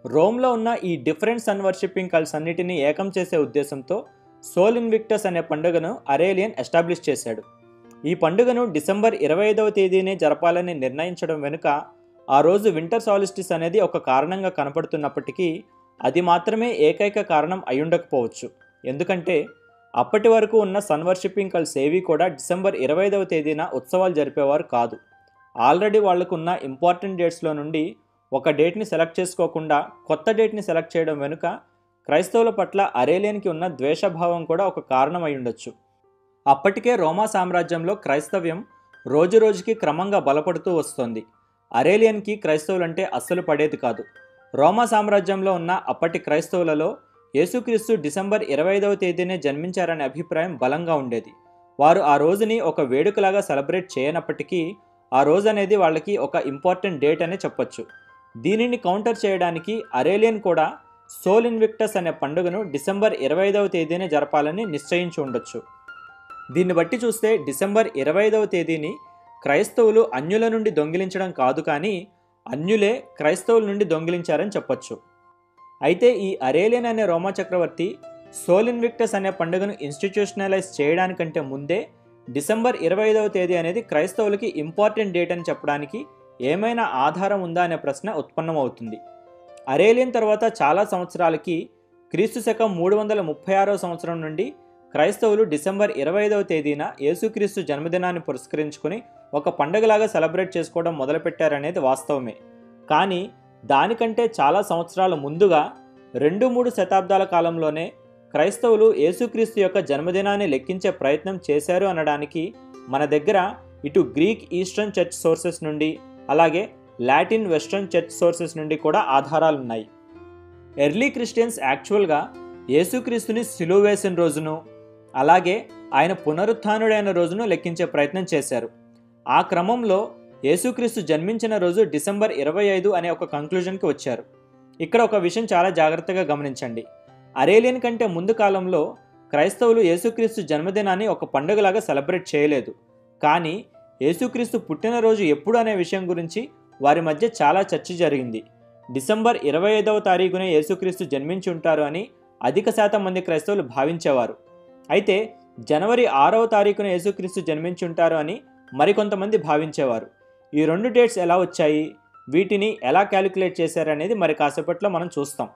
రోమ్లో ఉన్న ఈ డిఫరెంట్ సన్ వర్షిప్పింగ్ కల్స్ అన్నిటినీ ఏకం చేసే ఉద్దేశంతో సోల్ ఇన్విక్టస్ అనే పండుగను అరేలియన్ ఎస్టాబ్లిష్ చేశాడు ఈ పండుగను డిసెంబర్ ఇరవై ఐదవ తేదీనే జరపాలని నిర్ణయించడం వెనుక ఆ రోజు వింటర్ సాలిస్టిస్ అనేది ఒక కారణంగా కనపడుతున్నప్పటికీ అది మాత్రమే ఏకైక కారణం అయ్యుండకపోవచ్చు ఎందుకంటే అప్పటి వరకు ఉన్న సన్ వర్షిప్పింగ్ కల్స్ ఏవి కూడా డిసెంబర్ ఇరవై ఐదవ తేదీన ఉత్సవాలు జరిపేవారు కాదు ఆల్రెడీ వాళ్ళకున్న ఇంపార్టెంట్ డేట్స్లో నుండి ఒక డేట్ని సెలెక్ట్ చేసుకోకుండా కొత్త డేట్ని సెలెక్ట్ చేయడం వెనుక క్రైస్తవుల పట్ల అరేలియన్కి ఉన్న ద్వేషభావం కూడా ఒక కారణం అయి ఉండొచ్చు అప్పటికే రోమా సామ్రాజ్యంలో క్రైస్తవ్యం రోజు రోజుకి క్రమంగా బలపడుతూ వస్తోంది అరేలియన్కి క్రైస్తవులంటే అస్సలు పడేది కాదు రోమా సామ్రాజ్యంలో ఉన్న అప్పటి క్రైస్తవులలో యేసుక్రీస్తు డిసెంబర్ ఇరవై ఐదవ తేదీనే జన్మించారనే అభిప్రాయం బలంగా ఉండేది వారు ఆ రోజుని ఒక వేడుకలాగా సెలబ్రేట్ చేయనప్పటికీ ఆ రోజు అనేది వాళ్ళకి ఒక ఇంపార్టెంట్ డేట్ అనే చెప్పొచ్చు దీనిని కౌంటర్ చేయడానికి అరేలియన్ కూడా సోల్ ఇన్విక్టస్ అనే పండుగను డిసెంబర్ ఇరవై ఐదవ తేదీనే జరపాలని నిశ్చయించి ఉండొచ్చు దీన్ని బట్టి చూస్తే డిసెంబర్ ఇరవై ఐదవ తేదీని క్రైస్తవులు అన్యుల నుండి దొంగిలించడం కాదు కానీ అన్యులే క్రైస్తవుల నుండి దొంగిలించారని చెప్పొచ్చు అయితే ఈ అరేలియన్ అనే రోమా చక్రవర్తి సోల్ ఇన్విక్టస్ అనే పండుగను ఇన్స్టిట్యూషనలైజ్ చేయడానికంటే ముందే డిసెంబర్ ఇరవై ఐదవ తేదీ అనేది క్రైస్తవులకి ఇంపార్టెంట్ డేట్ అని చెప్పడానికి ఏమైనా ఆధారం ఉందా అనే ప్రశ్న ఉత్పన్నమవుతుంది అరేలియన్ తర్వాత చాలా సంవత్సరాలకి క్రీస్తు శకం మూడు వందల ముప్పై ఆరో సంవత్సరం నుండి క్రైస్తవులు డిసెంబర్ ఇరవై ఐదవ తేదీన యేసుక్రీస్తు జన్మదినాన్ని పురస్కరించుకుని ఒక పండుగలాగా సెలబ్రేట్ చేసుకోవడం మొదలుపెట్టారనేది వాస్తవమే కానీ దానికంటే చాలా సంవత్సరాల ముందుగా రెండు మూడు శతాబ్దాల కాలంలోనే క్రైస్తవులు యేసుక్రీస్తు యొక్క జన్మదినాన్ని లెక్కించే ప్రయత్నం చేశారు అనడానికి మన దగ్గర ఇటు గ్రీక్ ఈస్టర్న్ చర్చ్ సోర్సెస్ నుండి అలాగే లాటిన్ వెస్ట్రన్ చర్చ్ సోర్సెస్ నుండి కూడా ఆధారాలున్నాయి ఎర్లీ క్రిస్టియన్స్ యాక్చువల్గా యేసుక్రీస్తుని సిలువ వేసిన రోజును అలాగే ఆయన పునరుత్థానుడైన రోజును లెక్కించే ప్రయత్నం చేశారు ఆ క్రమంలో యేసుక్రీస్తు జన్మించిన రోజు డిసెంబర్ ఇరవై ఐదు అనే ఒక కంక్లూజన్కి వచ్చారు ఇక్కడ ఒక విషయం చాలా జాగ్రత్తగా గమనించండి అరేలియన్ కంటే ముందు కాలంలో క్రైస్తవులు యేసుక్రీస్తు జన్మదినాన్ని ఒక పండుగలాగా సెలబ్రేట్ చేయలేదు కానీ యేసుక్రీస్తు పుట్టినరోజు ఎప్పుడు అనే విషయం గురించి వారి మధ్య చాలా చర్చ జరిగింది డిసెంబర్ ఇరవై ఐదవ తారీఖునే యేసుక్రీస్తు జన్మించి ఉంటారు అని అధిక శాతం మంది క్రైస్తవులు భావించేవారు అయితే జనవరి ఆరవ తారీఖున యేసుక్రీస్తు జన్మించి ఉంటారు అని మరికొంతమంది భావించేవారు ఈ రెండు డేట్స్ ఎలా వచ్చాయి వీటిని ఎలా క్యాలిక్యులేట్ చేశారనేది మరి కాసేపట్లో మనం చూస్తాం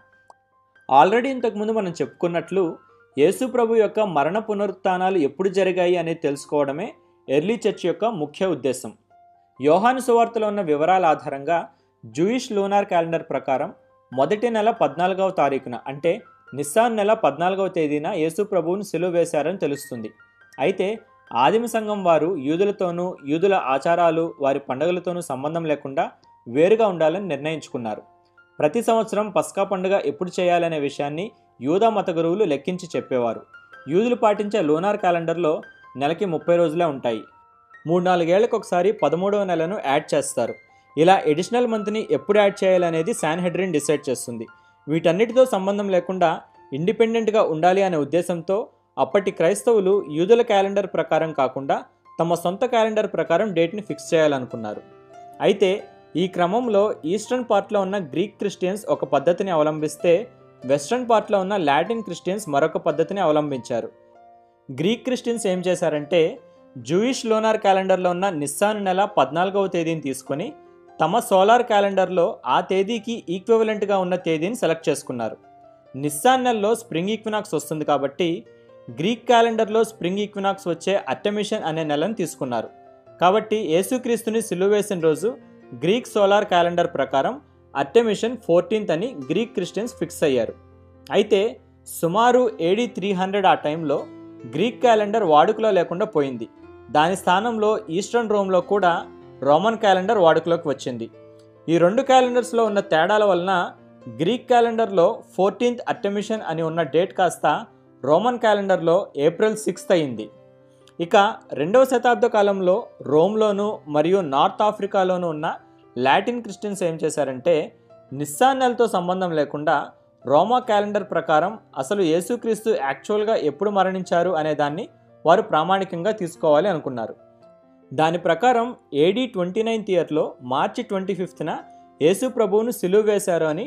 ఆల్రెడీ ఇంతకుముందు మనం చెప్పుకున్నట్లు యేసు ప్రభు యొక్క మరణ పునరుత్థానాలు ఎప్పుడు జరిగాయి అనేది తెలుసుకోవడమే ఎర్లీ చర్చ్ యొక్క ముఖ్య ఉద్దేశం యోహాను సువార్తలో ఉన్న వివరాల ఆధారంగా జూయిష్ లూనార్ క్యాలెండర్ ప్రకారం మొదటి నెల పద్నాలుగవ తారీఖున అంటే నిస్సాన్ నెల పద్నాలుగవ తేదీన యేసు ప్రభువును సిలువ వేశారని తెలుస్తుంది అయితే ఆదిమ సంఘం వారు యూదులతోనూ యూదుల ఆచారాలు వారి పండుగలతోనూ సంబంధం లేకుండా వేరుగా ఉండాలని నిర్ణయించుకున్నారు ప్రతి సంవత్సరం పస్కా పండుగ ఎప్పుడు చేయాలనే విషయాన్ని యూదా మత గురువులు లెక్కించి చెప్పేవారు యూదులు పాటించే లూనార్ క్యాలెండర్లో నెలకి ముప్పై రోజులే ఉంటాయి మూడు నాలుగేళ్లకు ఒకసారి పదమూడవ నెలను యాడ్ చేస్తారు ఇలా ఎడిషనల్ మంత్ని ఎప్పుడు యాడ్ చేయాలనేది శాన్హెడ్రిన్ డిసైడ్ చేస్తుంది వీటన్నిటితో సంబంధం లేకుండా ఇండిపెండెంట్గా ఉండాలి అనే ఉద్దేశంతో అప్పటి క్రైస్తవులు యూదుల క్యాలెండర్ ప్రకారం కాకుండా తమ సొంత క్యాలెండర్ ప్రకారం డేట్ని ఫిక్స్ చేయాలనుకున్నారు అయితే ఈ క్రమంలో ఈస్టర్న్ పార్ట్లో ఉన్న గ్రీక్ క్రిస్టియన్స్ ఒక పద్ధతిని అవలంబిస్తే వెస్ట్రన్ పార్ట్లో ఉన్న లాటిన్ క్రిస్టియన్స్ మరొక పద్ధతిని అవలంబించారు గ్రీక్ క్రిస్టియన్స్ ఏం చేశారంటే జూయిష్ లోనార్ క్యాలెండర్లో ఉన్న నిస్సాన్ నెల పద్నాలుగవ తేదీని తీసుకొని తమ సోలార్ క్యాలెండర్లో ఆ తేదీకి ఈక్వివలెంట్గా ఉన్న తేదీని సెలెక్ట్ చేసుకున్నారు నిస్సాన్ నెలలో స్ప్రింగ్ ఈక్వినాక్స్ వస్తుంది కాబట్టి గ్రీక్ క్యాలెండర్లో స్ప్రింగ్ ఈక్వినాక్స్ వచ్చే అట్టమిషన్ అనే నెలను తీసుకున్నారు కాబట్టి యేసుక్రీస్తుని సిలువ వేసిన రోజు గ్రీక్ సోలార్ క్యాలెండర్ ప్రకారం అట్టమిషన్ ఫోర్టీన్త్ అని గ్రీక్ క్రిస్టియన్స్ ఫిక్స్ అయ్యారు అయితే సుమారు ఏడీ త్రీ హండ్రెడ్ ఆ టైంలో గ్రీక్ క్యాలెండర్ వాడుకలో లేకుండా పోయింది దాని స్థానంలో ఈస్టర్న్ రోమ్లో కూడా రోమన్ క్యాలెండర్ వాడుకలోకి వచ్చింది ఈ రెండు క్యాలెండర్స్లో ఉన్న తేడాల వలన గ్రీక్ క్యాలెండర్లో ఫోర్టీన్త్ అట్టమిషన్ అని ఉన్న డేట్ కాస్త రోమన్ క్యాలెండర్లో ఏప్రిల్ సిక్స్త్ అయింది ఇక రెండవ శతాబ్ద కాలంలో రోమ్లోను మరియు నార్త్ ఆఫ్రికాలోను ఉన్న లాటిన్ క్రిస్టియన్స్ ఏం చేశారంటే నిస్సాన్ నెలతో సంబంధం లేకుండా రోమా క్యాలెండర్ ప్రకారం అసలు యేసుక్రీస్తు యాక్చువల్గా ఎప్పుడు మరణించారు అనే దాన్ని వారు ప్రామాణికంగా తీసుకోవాలి అనుకున్నారు దాని ప్రకారం ఏడీ ట్వంటీ నైన్త్ ఇయర్లో మార్చి ట్వంటీ ఫిఫ్త్న యేసు ప్రభువును సిలువ వేశారు అని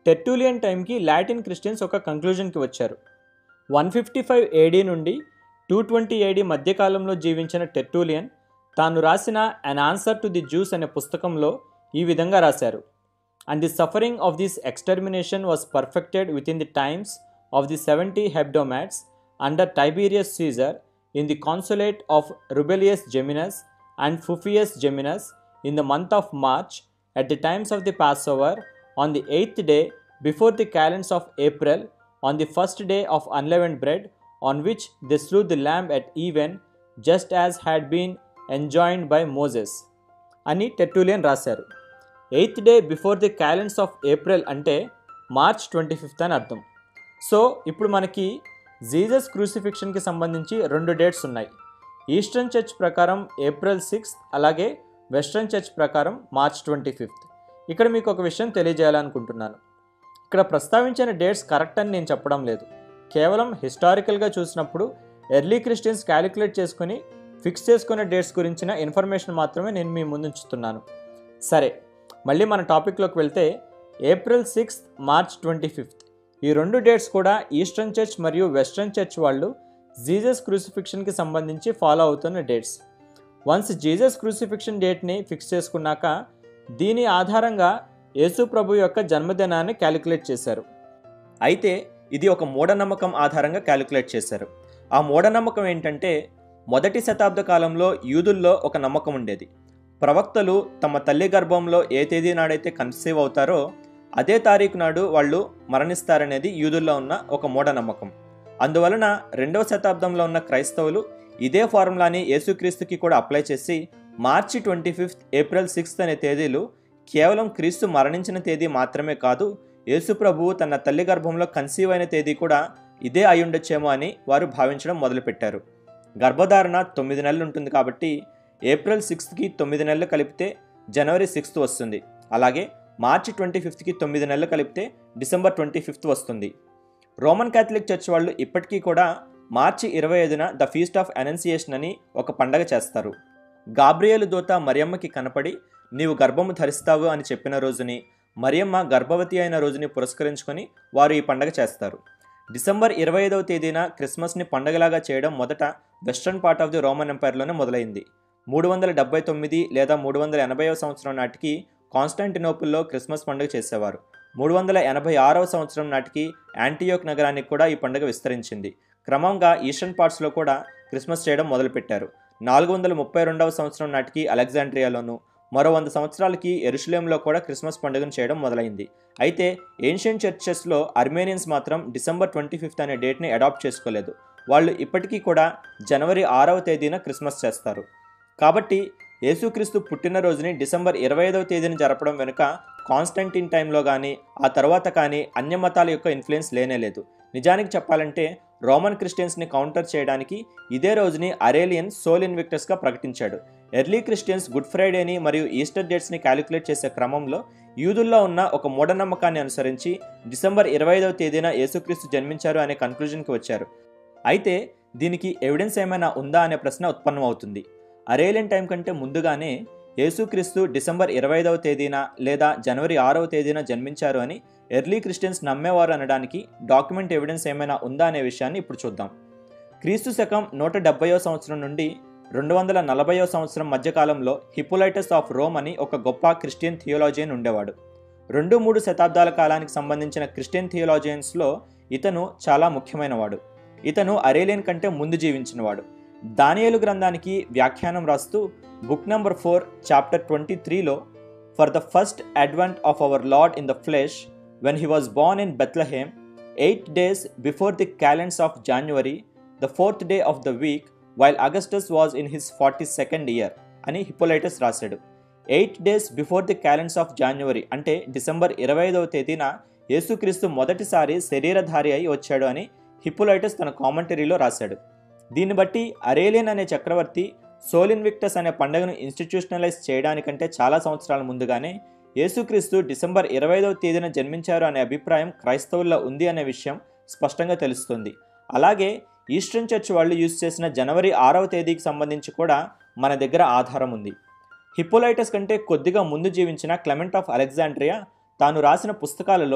టెర్టూలియన్ టైంకి లాటిన్ క్రిస్టియన్స్ ఒక కంక్లూజన్కి వచ్చారు వన్ ఫిఫ్టీ ఫైవ్ ఏడీ నుండి టూ ట్వంటీ ఏడీ మధ్యకాలంలో జీవించిన టెర్టూలియన్ తాను రాసిన an answer to the Jews అనే పుస్తకంలో ఈ విధంగా రాశారు and the suffering of this extermination was perfected within the times of the seventy hebdomads under Tiberius Caesar in the consulate of Rubellius Geminus and Fufius Geminus in the month of March at the times of the Passover, on the eighth day before the calends of April, on the first day of unleavened bread, on which they slew the lamb at even, just as had been enjoined by Moses. అని Tertullian రాశారు eighth day before the calends of April అంటే March twenty fifth అని అర్థం so ఇప్పుడు మనకి Jesus క్రూసిఫిక్షన్కి సంబంధించి రెండు డేట్స్ ఉన్నాయి ఈస్టర్న్ చర్చ్ ప్రకారం ఏప్రిల్ సిక్స్త్ అలాగే వెస్ట్రన్ చర్చ్ ప్రకారం మార్చ్ ట్వంటీ ఫిఫ్త్ ఇక్కడ మీకు ఒక విషయం తెలియజేయాలనుకుంటున్నాను ఇక్కడ ప్రస్తావించిన డేట్స్ కరెక్ట్ అని నేను చెప్పడం లేదు కేవలం హిస్టారికల్గా చూసినప్పుడు ఎర్లీ క్రిస్టియన్స్ క్యాలిక్యులేట్ చేసుకుని ఫిక్స్ చేసుకునే డేట్స్ గురించిన ఇన్ఫర్మేషన్ మాత్రమే నేను మీ ముందు ఉంచుతున్నాను సరే మళ్ళీ మన టాపిక్లోకి వెళ్తే April sixth March twenty fifth ఈ రెండు డేట్స్ కూడా ఈస్టర్న్ చర్చ్ మరియు వెస్ట్రన్ చర్చ్ వాళ్ళు జీసస్ క్రూసిఫిక్షన్కి సంబంధించి ఫాలో అవుతున్న డేట్స్ వన్స్ జీసస్ క్రూసిఫిక్షన్ డేట్ని ఫిక్స్ చేసుకున్నాక దీని ఆధారంగా యేసు ప్రభు యొక్క జన్మదినాన్ని క్యాలిక్యులేట్ చేశారు అయితే ఇది ఒక మూఢనమ్మకం ఆధారంగా క్యాలిక్యులేట్ చేశారు ఆ మూఢనమ్మకం ఏంటంటే మొదటి శతాబ్ద కాలంలో యూదుల్లో ఒక నమ్మకం ఉండేది ప్రవక్తలు తమ తల్లి గర్భంలో ఏ తేదీ నాడైతే కన్సీవ్ అవుతారో అదే తారీఖు నాడు వాళ్ళు మరణిస్తారనేది యూదుల్లో ఉన్న ఒక మూఢనమ్మకం అందువలన రెండవ శతాబ్దంలో ఉన్న క్రైస్తవులు ఇదే ఫార్ములాని యేసుక్రీస్తుకి కూడా అప్లై చేసి March twenty fifth April sixth అనే తేదీలు కేవలం క్రీస్తు మరణించిన తేదీ మాత్రమే కాదు యేసు ప్రభువు తన తల్లి గర్భంలో కన్సీవ్ అయిన తేదీ కూడా ఇదే అయి ఉండొచ్చేమో అని వారు భావించడం మొదలుపెట్టారు గర్భధారణ తొమ్మిది నెలలు ఉంటుంది కాబట్టి ఏప్రిల్ సిక్స్త్కి తొమ్మిది నెలలు కలిపితే జనవరి సిక్స్త్ వస్తుంది అలాగే మార్చి ట్వంటీ ఫిఫ్త్కి తొమ్మిది నెలలు కలిపితే డిసెంబర్ ట్వంటీ ఫిఫ్త్ వస్తుంది రోమన్ క్యాథలిక్ చర్చ్ వాళ్ళు ఇప్పటికీ కూడా మార్చి ఇరవై ఐదున ద ఫీస్ట్ ఆఫ్ అనౌన్సియేషన్ అని ఒక పండగ చేస్తారు గాబ్రియేలు దూత మరియమ్మకి కనపడి నీవు గర్భము ధరిస్తావు అని చెప్పిన రోజుని మరియమ్మ గర్భవతి అయిన రోజుని పురస్కరించుకొని వారు ఈ పండగ చేస్తారు డిసెంబర్ ఇరవై ఐదవ తేదీన క్రిస్మస్ని పండగలాగా చేయడం మొదట western part of the Roman ఎంపైర్లోనే మొదలైంది మూడు వందల డెబ్బై తొమ్మిది లేదా మూడు వందల ఎనభైవ సంవత్సరం నాటికి కాన్స్టాంటినోపుల్లో క్రిస్మస్ పండుగ చేసేవారు మూడు వందల ఎనభై ఆరవ సంవత్సరం నాటికి యాంటీయోక్ నగరానికి కూడా ఈ పండుగ విస్తరించింది క్రమంగా ఈస్టర్న్ పార్ట్స్లో కూడా క్రిస్మస్ చేయడం మొదలుపెట్టారు నాలుగు వందల ముప్పై రెండవ సంవత్సరం నాటికి అలెగ్జాండ్రియాలోను మరో వంద సంవత్సరాలకి ఎరుషులేంలో కూడా క్రిస్మస్ పండుగను చేయడం మొదలైంది అయితే ఏన్షియన్ చర్చెస్లో అర్మేనియన్స్ మాత్రం డిసెంబర్ ట్వంటీ ఫిఫ్త్ అనే డేట్ని అడాప్ట్ చేసుకోలేదు వాళ్ళు ఇప్పటికీ కూడా జనవరి ఆరవ తేదీన క్రిస్మస్ చేస్తారు కాబట్టి యేసుక్రీస్తు పుట్టినరోజుని డిసెంబర్ ఇరవై ఐదవ తేదీన జరపడం వెనుక కాన్స్టంటిన్ టైంలో కానీ ఆ తర్వాత కానీ అన్య మతాల యొక్క ఇన్ఫ్లుయెన్స్ లేనేలేదు నిజానికి చెప్పాలంటే రోమన్ క్రిస్టియన్స్ని కౌంటర్ చేయడానికి ఇదే రోజుని అరేలియన్ సోల్ ఇన్విక్టస్గా ప్రకటించాడు ఎర్లీ క్రిస్టియన్స్ గుడ్ ఫ్రైడేని మరియు ఈస్టర్ డేట్స్ని క్యాలిక్యులేట్ చేసే క్రమంలో యూదుల్లో ఉన్న ఒక మూఢనమ్మకాన్ని అనుసరించి డిసెంబర్ ఇరవై ఐదవ తేదీన యేసుక్రీస్తు జన్మించారు అనే కన్క్లూజన్కి వచ్చారు అయితే దీనికి ఎవిడెన్స్ ఏమైనా ఉందా అనే ప్రశ్న ఉత్పన్నమవుతుంది అరేలియన్ టైం కంటే ముందుగానే యేసుక్రీస్తు డిసెంబర్ ఇరవై ఐదవ తేదీన లేదా జనవరి ఆరవ తేదీన జన్మించారు అని ఎర్లీ క్రిస్టియన్స్ నమ్మేవారు అనడానికి డాక్యుమెంట్ ఎవిడెన్స్ ఏమైనా ఉందా అనే విషయాన్ని ఇప్పుడు చూద్దాం క్రీస్తు శకం నూట డెబ్బయో సంవత్సరం నుండి రెండు వందల నలభైవ సంవత్సరం మధ్యకాలంలో హిపోలైటస్ ఆఫ్ రోమ్ అని ఒక గొప్ప క్రిస్టియన్ థియోలాజియన్ ఉండేవాడు రెండు మూడు శతాబ్దాల కాలానికి సంబంధించిన క్రిస్టియన్ థియోలాజియన్స్లో ఇతను చాలా ముఖ్యమైనవాడు ఇతను అరేలియన్ కంటే ముందు జీవించినవాడు దానియేలు గ్రంథానికి వ్యాఖ్యానం రాస్తూ book number four chapter twenty త్రీలో for the first advent of our Lord in the flesh when he was born in Bethlehem eight days before the calends of January the fourth day of the week while Augustus was in his forty second year అని Hippolytus రాశాడు eight days before the calends of January అంటే December ఇరవై ఐదవ తేదీన యేసుక్రీస్తు మొదటిసారి శరీరధారి అయి వచ్చాడు అని హిపోలైటస్ తన కామెంటరీలో రాశాడు దీన్ని బట్టి అరేలియన్ అనే చక్రవర్తి సోలిన్ విక్టస్ అనే పండుగను ఇన్స్టిట్యూషనలైజ్ చేయడానికంటే చాలా సంవత్సరాల ముందుగానే యేసుక్రీస్తు డిసెంబర్ ఇరవై ఐదవ తేదీన జన్మించారు అనే అభిప్రాయం క్రైస్తవుల్లో ఉంది అనే విషయం స్పష్టంగా తెలుస్తుంది అలాగే ఈస్టర్న్ చర్చ్ వాళ్ళు యూజ్ చేసిన జనవరి ఆరవ తేదీకి సంబంధించి కూడా మన దగ్గర ఆధారం ఉంది హిపోలైటస్ కంటే కొద్దిగా ముందు జీవించిన క్లెమెంట్ ఆఫ్ అలెగ్జాండ్రియా తాను రాసిన పుస్తకాలలో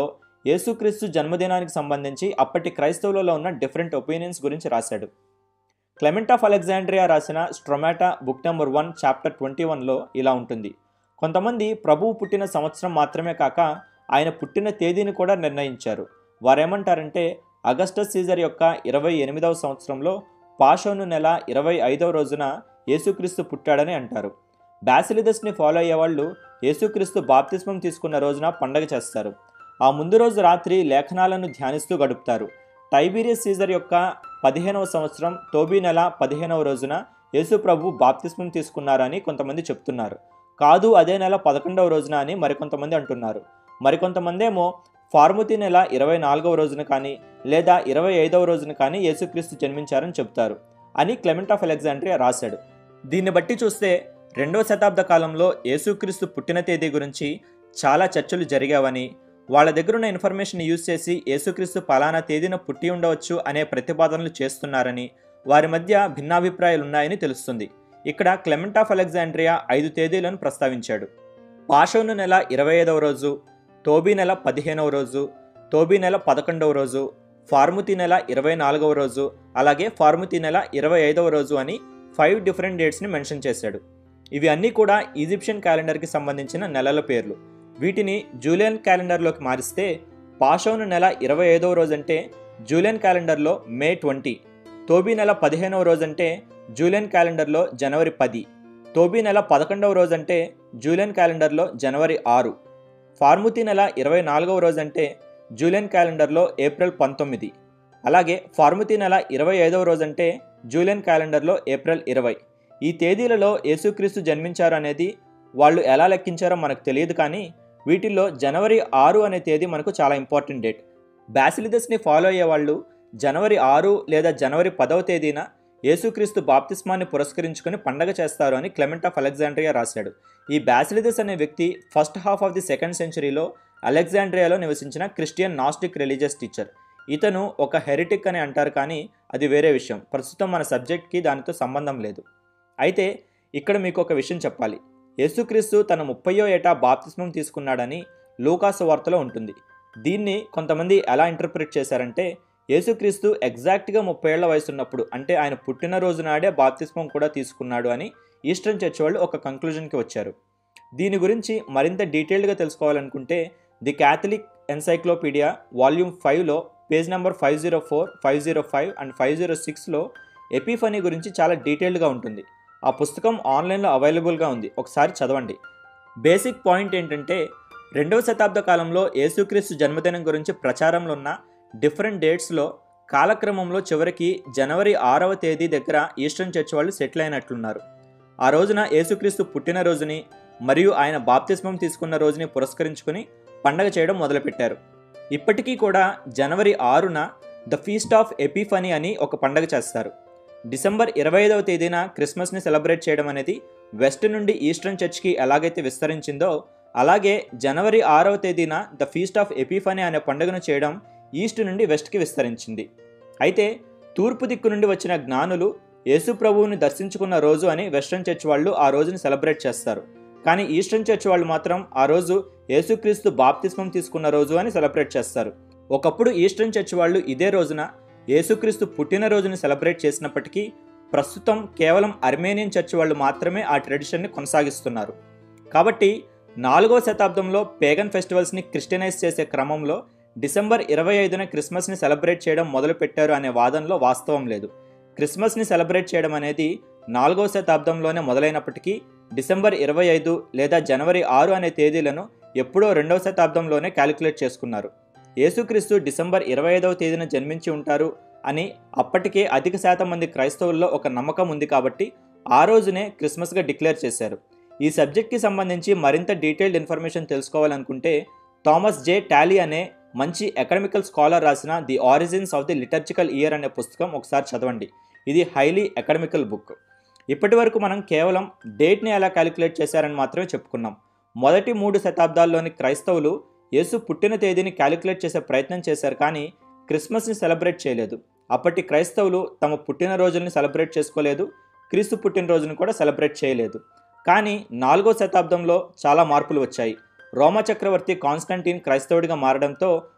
యేసుక్రీస్తు జన్మదినానికి సంబంధించి అప్పటి క్రైస్తవులలో ఉన్న డిఫరెంట్ ఒపీనియన్స్ గురించి రాశాడు క్లెమెంట్ ఆఫ్ అలెగ్జాండ్రియా రాసిన Stromata book number one chapter twenty వన్లో ఇలా ఉంటుంది కొంతమంది ప్రభువు పుట్టిన సంవత్సరం మాత్రమే కాక ఆయన పుట్టిన తేదీని కూడా నిర్ణయించారు వారేమంటారంటే అగస్టస్ సీజర్ యొక్క ఇరవై ఎనిమిదవ సంవత్సరంలో పాషోను నెల ఇరవై ఐదవ రోజున యేసుక్రీస్తు పుట్టాడని అంటారు బ్యాసిలిదస్ని ఫాలో అయ్యేవాళ్ళు యేసుక్రీస్తు బాప్తిస్మం తీసుకున్న రోజున పండగ చేస్తారు ఆ ముందు రోజు రాత్రి లేఖనాలను ధ్యానిస్తూ గడుపుతారు టైబీరియస్ సీజర్ యొక్క పదిహేనవ సంవత్సరం తోబీ నెల పదిహేనవ రోజున యేసు ప్రభు బాప్తిస్మం తీసుకున్నారని కొంతమంది చెప్తున్నారు కాదు అదే నెల పదకొండవ రోజున అని మరికొంతమంది అంటున్నారు మరికొంతమంది ఏమో ఫార్ముతి నెల ఇరవై నాలుగవ రోజున కానీ లేదా ఇరవై ఐదవ రోజున కానీ యేసుక్రీస్తు జన్మించారని చెప్తారు అని క్లెమెంట్ ఆఫ్ అలెగ్జాండ్రియా రాశాడు దీన్ని బట్టి చూస్తే రెండవ శతాబ్ద కాలంలో యేసుక్రీస్తు పుట్టిన తేదీ గురించి చాలా చర్చలు జరిగావని వాళ్ళ దగ్గర ఉన్న ఇన్ఫర్మేషన్ యూజ్ చేసి యేసుక్రీస్తు పలానా తేదీన పుట్టి ఉండవచ్చు అనే ప్రతిపాదనలు చేస్తున్నారని వారి మధ్య భిన్నాభిప్రాయాలు ఉన్నాయని తెలుస్తుంది ఇక్కడ క్లెమెంట్ ఆఫ్ అలెగ్జాండ్రియా ఐదు తేదీలను ప్రస్తావించాడు పాషోను నెల ఇరవై ఐదవ రోజు తోబీ నెల పదిహేనవ రోజు తోబీ నెల పదకొండవ రోజు ఫార్ముతి నెల ఇరవై నాలుగవ రోజు అలాగే ఫార్ముతి నెల ఇరవై ఐదవ రోజు అని ఫైవ్ డిఫరెంట్ డేట్స్ని మెన్షన్ చేశాడు ఇవి అన్నీ కూడా ఈజిప్షియన్ క్యాలెండర్కి సంబంధించిన నెలల పేర్లు వీటిని జూలియన్ క్యాలెండర్లోకి మారిస్తే పాషోను నెల ఇరవై ఐదవ రోజు అంటే జూలియన్ క్యాలెండర్లో మే ట్వంటీ తోబీ నెల పదిహేనవ రోజు అంటే జూలియన్ క్యాలెండర్లో జనవరి పది తోబీ నెల పదకొండవ రోజు అంటే జూలియన్ క్యాలెండర్లో జనవరి ఆరు ఫార్ముతి నెల ఇరవై నాలుగవ రోజు అంటే జూలియన్ క్యాలెండర్లో ఏప్రిల్ పంతొమ్మిది అలాగే ఫార్ముతి నెల ఇరవై ఐదవ రోజు అంటే జూలియన్ క్యాలెండర్లో ఏప్రిల్ ఇరవై ఈ తేదీలలో యేసుక్రీస్తు జన్మించారు అనేది వాళ్ళు ఎలా లెక్కించారో మనకు తెలియదు కానీ వీటిల్లో జనవరి ఆరు అనే తేదీ మనకు చాలా ఇంపార్టెంట్ డేట్ బ్యాసిలిదస్ని ఫాలో అయ్యే వాళ్ళు జనవరి ఆరు లేదా జనవరి పదవ తేదీన యేసుక్రీస్తు బాప్తిస్మాన్ని పురస్కరించుకొని పండగ చేస్తారు అని క్లెమెంట్ ఆఫ్ అలెగ్జాండ్రియా రాశాడు ఈ బ్యాసిలిదస్ అనే వ్యక్తి first half of the second సెంచరీలో అలెగ్జాండ్రియాలో నివసించిన క్రిస్టియన్ నాస్టిక్ రిలీజియస్ టీచర్ ఇతను ఒక హెరిటిక్ అని అంటారు కానీ అది వేరే విషయం ప్రస్తుతం మన సబ్జెక్ట్కి దానితో సంబంధం లేదు అయితే ఇక్కడ మీకు ఒక విషయం చెప్పాలి యేసుక్రీస్తు తన ముప్పయో ఏటా బాప్తిస్మం తీసుకున్నాడని లూకాసు వార్తలో ఉంటుంది దీన్ని కొంతమంది ఎలా ఇంటర్ప్రిట్ చేశారంటే యేసుక్రీస్తు ఎగ్జాక్ట్గా ముప్పై ఏళ్ల వయసు ఉన్నప్పుడు అంటే ఆయన పుట్టినరోజు నాడే బాప్తిస్మం కూడా తీసుకున్నాడు అని ఈస్టర్న్ చర్చ్ వాళ్ళు ఒక కంక్లూజన్కి వచ్చారు దీని గురించి మరింత డీటెయిల్డ్గా తెలుసుకోవాలనుకుంటే ది క్యాథలిక్ ఎన్సైక్లోపీడియా వాల్యూమ్ ఫైవ్లో page number five zero four five zero five and five zero సిక్స్లో ఎపిఫనీ గురించి చాలా డీటెయిల్డ్గా ఉంటుంది ఆ పుస్తకం ఆన్లైన్లో అవైలబుల్గా ఉంది ఒకసారి చదవండి బేసిక్ పాయింట్ ఏంటంటే రెండవ శతాబ్ద కాలంలో యేసుక్రీస్తు జన్మదినం గురించి ప్రచారంలో ఉన్న డిఫరెంట్ డేట్స్లో కాలక్రమంలో చివరికి జనవరి ఆరవ తేదీ దగ్గర ఈస్టర్న్ చర్చ్ వాళ్ళు సెటిల్ అయినట్లున్నారు ఆ రోజున యేసుక్రీస్తు పుట్టినరోజుని మరియు ఆయన బాప్తిస్మం తీసుకున్న రోజుని పురస్కరించుకుని పండగ చేయడం మొదలుపెట్టారు ఇప్పటికీ కూడా జనవరి ఆరున ద ఫీస్ట్ ఆఫ్ ఎపిఫనీ అని ఒక పండగ చేస్తారు డిసెంబర్ ఇరవై ఐదవ తేదీన క్రిస్మస్ని సెలబ్రేట్ చేయడం అనేది వెస్ట్ నుండి ఈస్టర్న్ చర్చ్కి ఎలాగైతే విస్తరించిందో అలాగే జనవరి ఆరవ తేదీన ద ఫీస్ట్ ఆఫ్ ఎపిఫనీ అనే పండుగను చేయడం ఈస్ట్ నుండి వెస్ట్కి విస్తరించింది అయితే తూర్పు దిక్కు నుండి వచ్చిన జ్ఞానులు యేసు ప్రభువుని దర్శించుకున్న రోజు అని వెస్ట్రన్ చర్చ్ వాళ్ళు ఆ రోజుని సెలబ్రేట్ చేస్తారు కానీ ఈస్టర్న్ చర్చ్ వాళ్ళు మాత్రం ఆ రోజు యేసుక్రీస్తు బాప్తిస్మం తీసుకున్న రోజు అని సెలబ్రేట్ చేస్తారు ఒకప్పుడు ఈస్టర్న్ చర్చ్ వాళ్ళు ఇదే రోజున యేసుక్రీస్తు పుట్టినరోజుని సెలబ్రేట్ చేసినప్పటికీ ప్రస్తుతం కేవలం అర్మేనియన్ చర్చ్ వాళ్ళు మాత్రమే ఆ ట్రెడిషన్ని కొనసాగిస్తున్నారు కాబట్టి నాలుగో శతాబ్దంలో పేగన్ ఫెస్టివల్స్ని క్రిస్టియనైజ్ చేసే క్రమంలో డిసెంబర్ ఇరవై ఐదున క్రిస్మస్ని సెలబ్రేట్ చేయడం మొదలుపెట్టారు అనే వాదనలో వాస్తవం లేదు క్రిస్మస్ని సెలబ్రేట్ చేయడం అనేది నాలుగో శతాబ్దంలోనే మొదలైనప్పటికీ డిసెంబర్ ఇరవై ఐదు లేదా జనవరి ఆరు అనే తేదీలను ఎప్పుడో రెండవ శతాబ్దంలోనే క్యాలిక్యులేట్ చేసుకున్నారు యేసుక్రీస్తు డిసెంబర్ ఇరవై ఐదవ తేదీన జన్మించి ఉంటారు అని అప్పటికే అధిక శాతం మంది క్రైస్తవుల్లో ఒక నమ్మకం ఉంది కాబట్టి ఆ రోజునే క్రిస్మస్గా డిక్లేర్ చేశారు ఈ సబ్జెక్ట్కి సంబంధించి మరింత డీటెయిల్డ్ ఇన్ఫర్మేషన్ తెలుసుకోవాలనుకుంటే థామస్ జే టాలీ అనే మంచి ఎకడమికల్ స్కాలర్ రాసిన the origins of the liturgical year అనే పుస్తకం ఒకసారి చదవండి ఇది హైలీ ఎకడమికల్ బుక్ ఇప్పటి వరకు మనం కేవలం డేట్ని ఎలా క్యాలిక్యులేట్ చేశారని మాత్రమే చెప్పుకున్నాం మొదటి మూడు శతాబ్దాల్లోని క్రైస్తవులు యేసు పుట్టిన తేదీని క్యాలిక్యులేట్ చేసే ప్రయత్నం చేశారు కానీ క్రిస్మస్ని సెలబ్రేట్ చేయలేదు అప్పటి క్రైస్తవులు తమ పుట్టినరోజుల్ని సెలబ్రేట్ చేసుకోలేదు క్రీస్తు పుట్టినరోజుని కూడా సెలబ్రేట్ చేయలేదు కానీ నాలుగో శతాబ్దంలో చాలా మార్పులు వచ్చాయి రోమా చక్రవర్తి కాన్స్టంటీన్ క్రైస్తవుడిగా మారడంతో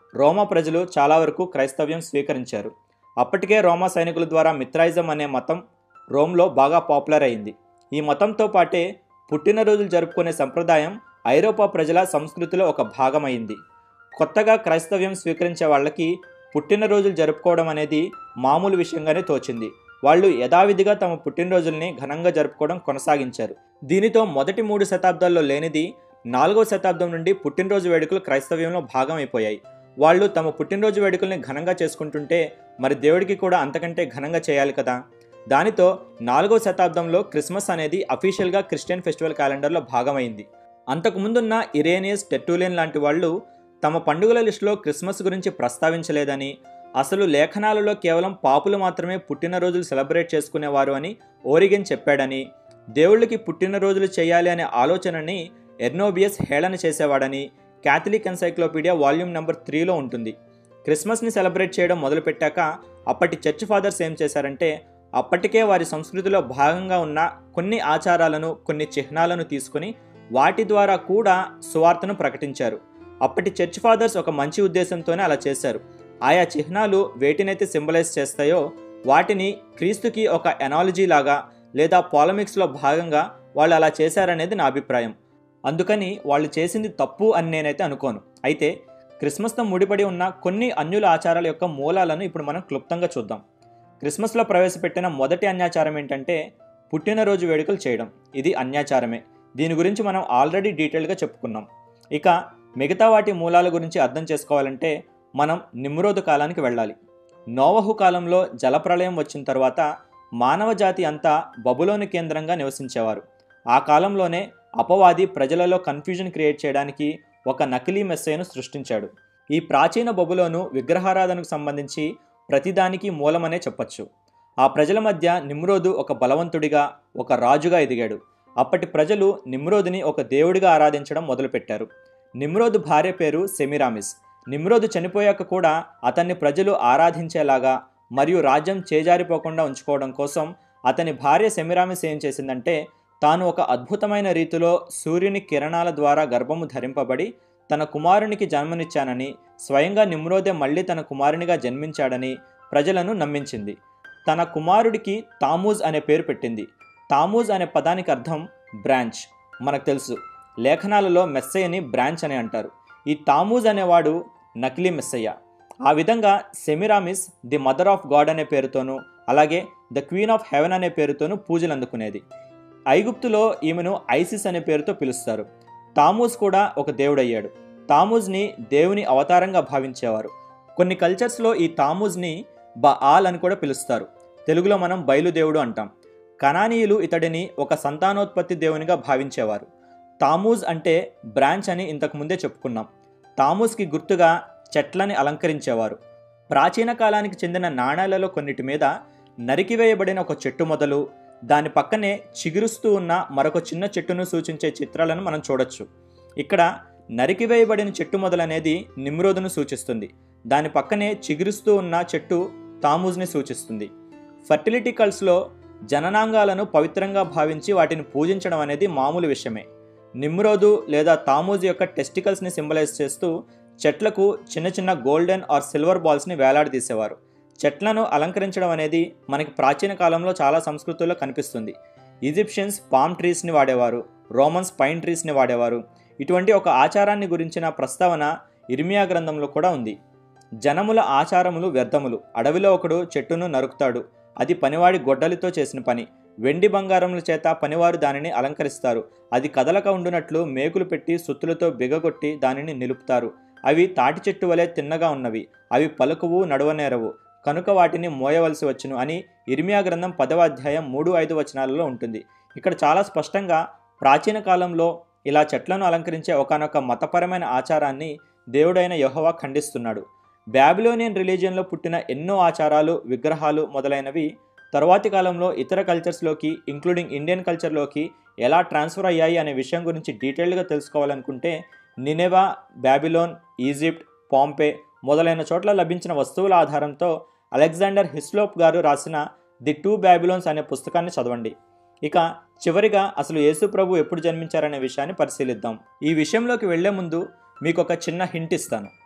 రోమా ప్రజలు చాలా వరకు క్రైస్తవ్యం స్వీకరించారు అప్పటికే రోమా సైనికుల ద్వారా మిత్రాయిజం అనే మతం రోమ్లో బాగా పాపులర్ అయింది ఈ మతంతో పాటే పుట్టినరోజులు జరుపుకునే సంప్రదాయం ఐరోపా ప్రజల సంస్కృతిలో ఒక భాగమైంది కొత్తగా క్రైస్తవ్యం స్వీకరించే వాళ్ళకి పుట్టినరోజులు జరుపుకోవడం అనేది మామూలు విషయంగానే తోచింది వాళ్ళు యథావిధిగా తమ పుట్టినరోజుల్ని ఘనంగా జరుపుకోవడం కొనసాగించారు దీనితో మొదటి మూడు శతాబ్దాల్లో లేనిది నాలుగవ శతాబ్దం నుండి పుట్టినరోజు వేడుకలు క్రైస్తవ్యంలో భాగమైపోయాయి వాళ్ళు తమ పుట్టినరోజు వేడుకల్ని ఘనంగా చేసుకుంటుంటే మరి దేవుడికి కూడా అంతకంటే ఘనంగా చేయాలి కదా దానితో నాలుగవ శతాబ్దంలో క్రిస్మస్ అనేది అఫీషియల్గా క్రిస్టియన్ ఫెస్టివల్ క్యాలెండర్లో భాగమైంది అంతకుముందున్న ఇరేనియస్ టెట్టూలియన్ లాంటి వాళ్ళు తమ పండుగల లిస్టులో క్రిస్మస్ గురించి ప్రస్తావించలేదని అసలు లేఖనాలలో కేవలం పాపులు మాత్రమే పుట్టినరోజులు సెలబ్రేట్ చేసుకునేవారు అని ఓరిగన్ చెప్పాడని దేవుళ్ళకి పుట్టినరోజులు చేయాలి అనే ఆలోచనని ఎర్నోబియస్ హేళన చేసేవాడని క్యాథలిక్ ఎన్సైక్లోపీడియా వాల్యూమ్ నెంబర్ త్రీలో ఉంటుంది క్రిస్మస్ని సెలబ్రేట్ చేయడం మొదలుపెట్టాక అప్పటి చర్చ్ ఫాదర్స్ ఏం చేశారంటే అప్పటికే వారి సంస్కృతిలో భాగంగా ఉన్న కొన్ని ఆచారాలను కొన్ని చిహ్నాలను తీసుకుని వాటి ద్వారా కూడా సువార్తను ప్రకటించారు అప్పటి చర్చ్ ఫాదర్స్ ఒక మంచి ఉద్దేశంతోనే అలా చేశారు ఆయా చిహ్నాలు వేటినైతే సింబలైజ్ చేస్తాయో వాటిని క్రీస్తుకి ఒక ఎనాలజీ లాగా లేదా పాలమిక్స్లో భాగంగా వాళ్ళు అలా చేశారనేది నా అభిప్రాయం అందుకని వాళ్ళు చేసింది తప్పు అని నేనైతే అనుకోను అయితే క్రిస్మస్తో ముడిపడి ఉన్న కొన్ని అన్యుల ఆచారాల యొక్క మూలాలను ఇప్పుడు మనం క్లుప్తంగా చూద్దాం క్రిస్మస్లో ప్రవేశపెట్టిన మొదటి అన్యాచారం ఏంటంటే పుట్టినరోజు వేడుకలు చేయడం ఇది అన్యాచారమే దీని గురించి మనం ఆల్రెడీ డీటెయిల్గా చెప్పుకున్నాం ఇక మిగతా వాటి మూలాల గురించి అర్థం చేసుకోవాలంటే మనం నిమ్రోదు కాలానికి వెళ్ళాలి నోవహు కాలంలో జలప్రళయం వచ్చిన తర్వాత మానవ జాతి అంతా బబులోని కేంద్రంగా నివసించేవారు ఆ కాలంలోనే అపవాది ప్రజలలో కన్ఫ్యూజన్ క్రియేట్ చేయడానికి ఒక నకిలీ మెస్సైను సృష్టించాడు ఈ ప్రాచీన బబులోను విగ్రహారాధనకు సంబంధించి ప్రతిదానికి మూలమనే చెప్పొచ్చు ఆ ప్రజల మధ్య నిమ్రోదు ఒక బలవంతుడిగా ఒక రాజుగా ఎదిగాడు అప్పటి ప్రజలు నిమ్రోదుని ఒక దేవుడిగా ఆరాధించడం మొదలుపెట్టారు నిమ్రోదు భార్య పేరు సెమిరామిస్ నిమ్రోదు చనిపోయాక కూడా అతన్ని ప్రజలు ఆరాధించేలాగా మరియు రాజ్యం చేజారిపోకుండా ఉంచుకోవడం కోసం అతని భార్య సెమిరామిస్ ఏం చేసిందంటే తాను ఒక అద్భుతమైన రీతిలో సూర్యుని కిరణాల ద్వారా గర్భము ధరింపబడి తన కుమారునికి జన్మనిచ్చానని స్వయంగా నిమ్రోదే మళ్ళీ తన కుమారునిగా జన్మించాడని ప్రజలను నమ్మించింది తన కుమారుడికి తామూజ్ అనే పేరు పెట్టింది తామూజ్ అనే పదానికి అర్థం బ్రాంచ్ మనకు తెలుసు లేఖనాలలో మెస్సయ్యని బ్రాంచ్ అని అంటారు ఈ తామూజ్ అనేవాడు నకిలీ మెస్సయ్య ఆ విధంగా Semiramis the mother of God అనే పేరుతోనూ అలాగే ద క్వీన్ ఆఫ్ హెవెన్ అనే పేరుతోనూ పూజలు అందుకునేది ఐగుప్తులో ఈమెను ఐసిస్ అనే పేరుతో పిలుస్తారు తామూజ్ కూడా ఒక దేవుడయ్యాడు తామూజ్ని దేవుని అవతారంగా భావించేవారు కొన్ని కల్చర్స్లో ఈ తామూజ్ని బఆల్ అని కూడా పిలుస్తారు తెలుగులో మనం బయలుదేవుడు అంటాం కనానీయులు ఇతడిని ఒక సంతానోత్పత్తి దేవునిగా భావించేవారు తామూజ్ అంటే బ్రాంచ్ అని ఇంతకు ముందే చెప్పుకున్నాం తామూజ్కి గుర్తుగా చెట్లని అలంకరించేవారు ప్రాచీన కాలానికి చెందిన నాణాలలో కొన్నిటి మీద నరికివేయబడిన ఒక చెట్టు మొదలు దాని పక్కనే చిగురుస్తూ ఉన్న మరొక చిన్న చెట్టును సూచించే చిత్రాలను మనం చూడొచ్చు ఇక్కడ నరికివేయబడిన చెట్టు మొదలనేది నిమ్రోదును సూచిస్తుంది దాని పక్కనే చిగురుస్తూ ఉన్న చెట్టు తామూజ్ని సూచిస్తుంది ఫర్టిలిటీ కల్స్లో జననాంగాలను పవిత్రంగా భావించి వాటిని పూజించడం అనేది మామూలు విషయమే నిమ్రోదు లేదా తామూజ్ యొక్క టెస్టికల్స్ని సింబలైజ్ చేస్తూ చెట్లకు చిన్న చిన్న గోల్డెన్ ఆర్ సిల్వర్ బాల్స్ని వేలాడదీసేవారు చెట్లను అలంకరించడం అనేది మనకి ప్రాచీన కాలంలో చాలా సంస్కృతుల్లో కనిపిస్తుంది ఈజిప్షియన్స్ పామ్ ట్రీస్ని వాడేవారు రోమన్స్ పైన్ ట్రీస్ని వాడేవారు ఇటువంటి ఒక ఆచారాన్ని గురించిన ప్రస్తావన ఇర్మియా గ్రంథంలో కూడా ఉంది జనముల ఆచారములు వ్యర్థములు అడవిలో ఒకడు చెట్టును నరుకుతాడు అది పనివాడి గొడ్డలితో చేసిన పని వెండి బంగారముల చేత పనివారు దానిని అలంకరిస్తారు అది కదలక ఉండునట్లు మేకులు పెట్టి సుత్తులతో బిగగొట్టి దానిని నిలుపుతారు అవి తాటి చెట్టు వలె తిన్నగా ఉన్నవి అవి పలుకువు నడవనేరవు కనుక వాటిని మోయవలసి వచ్చును అని ఇర్మియా గ్రంథం పదవ అధ్యాయం మూడు ఐదు వచనాలలో ఉంటుంది ఇక్కడ చాలా స్పష్టంగా ప్రాచీన కాలంలో ఇలా చెట్లను అలంకరించే ఒకనొక మతపరమైన ఆచారాన్ని దేవుడైన యెహోవా ఖండిస్తున్నాడు బ్యాబిలోనియన్ రిలీజియన్లో పుట్టిన ఎన్నో ఆచారాలు విగ్రహాలు మొదలైనవి తరువాతి కాలంలో ఇతర కల్చర్స్లోకి ఇంక్లూడింగ్ ఇండియన్ కల్చర్లోకి ఎలా ట్రాన్స్ఫర్ అయ్యాయి అనే విషయం గురించి డీటెయిల్డ్గా తెలుసుకోవాలనుకుంటే నినెవా బ్యాబిలోన్ ఈజిప్ట్ పాంపే మొదలైన చోట్ల లభించిన వస్తువుల ఆధారంతో అలెగ్జాండర్ హిస్లోప్ గారు రాసిన ది టూ బ్యాబిలోన్స్ అనే పుస్తకాన్ని చదవండి ఇక చివరిగా అసలు యేసు ప్రభు ఎప్పుడు జన్మించారనే విషయాన్ని పరిశీలిద్దాం ఈ విషయంలోకి వెళ్లే ముందు మీకు ఒక చిన్న హింట్ ఇస్తాను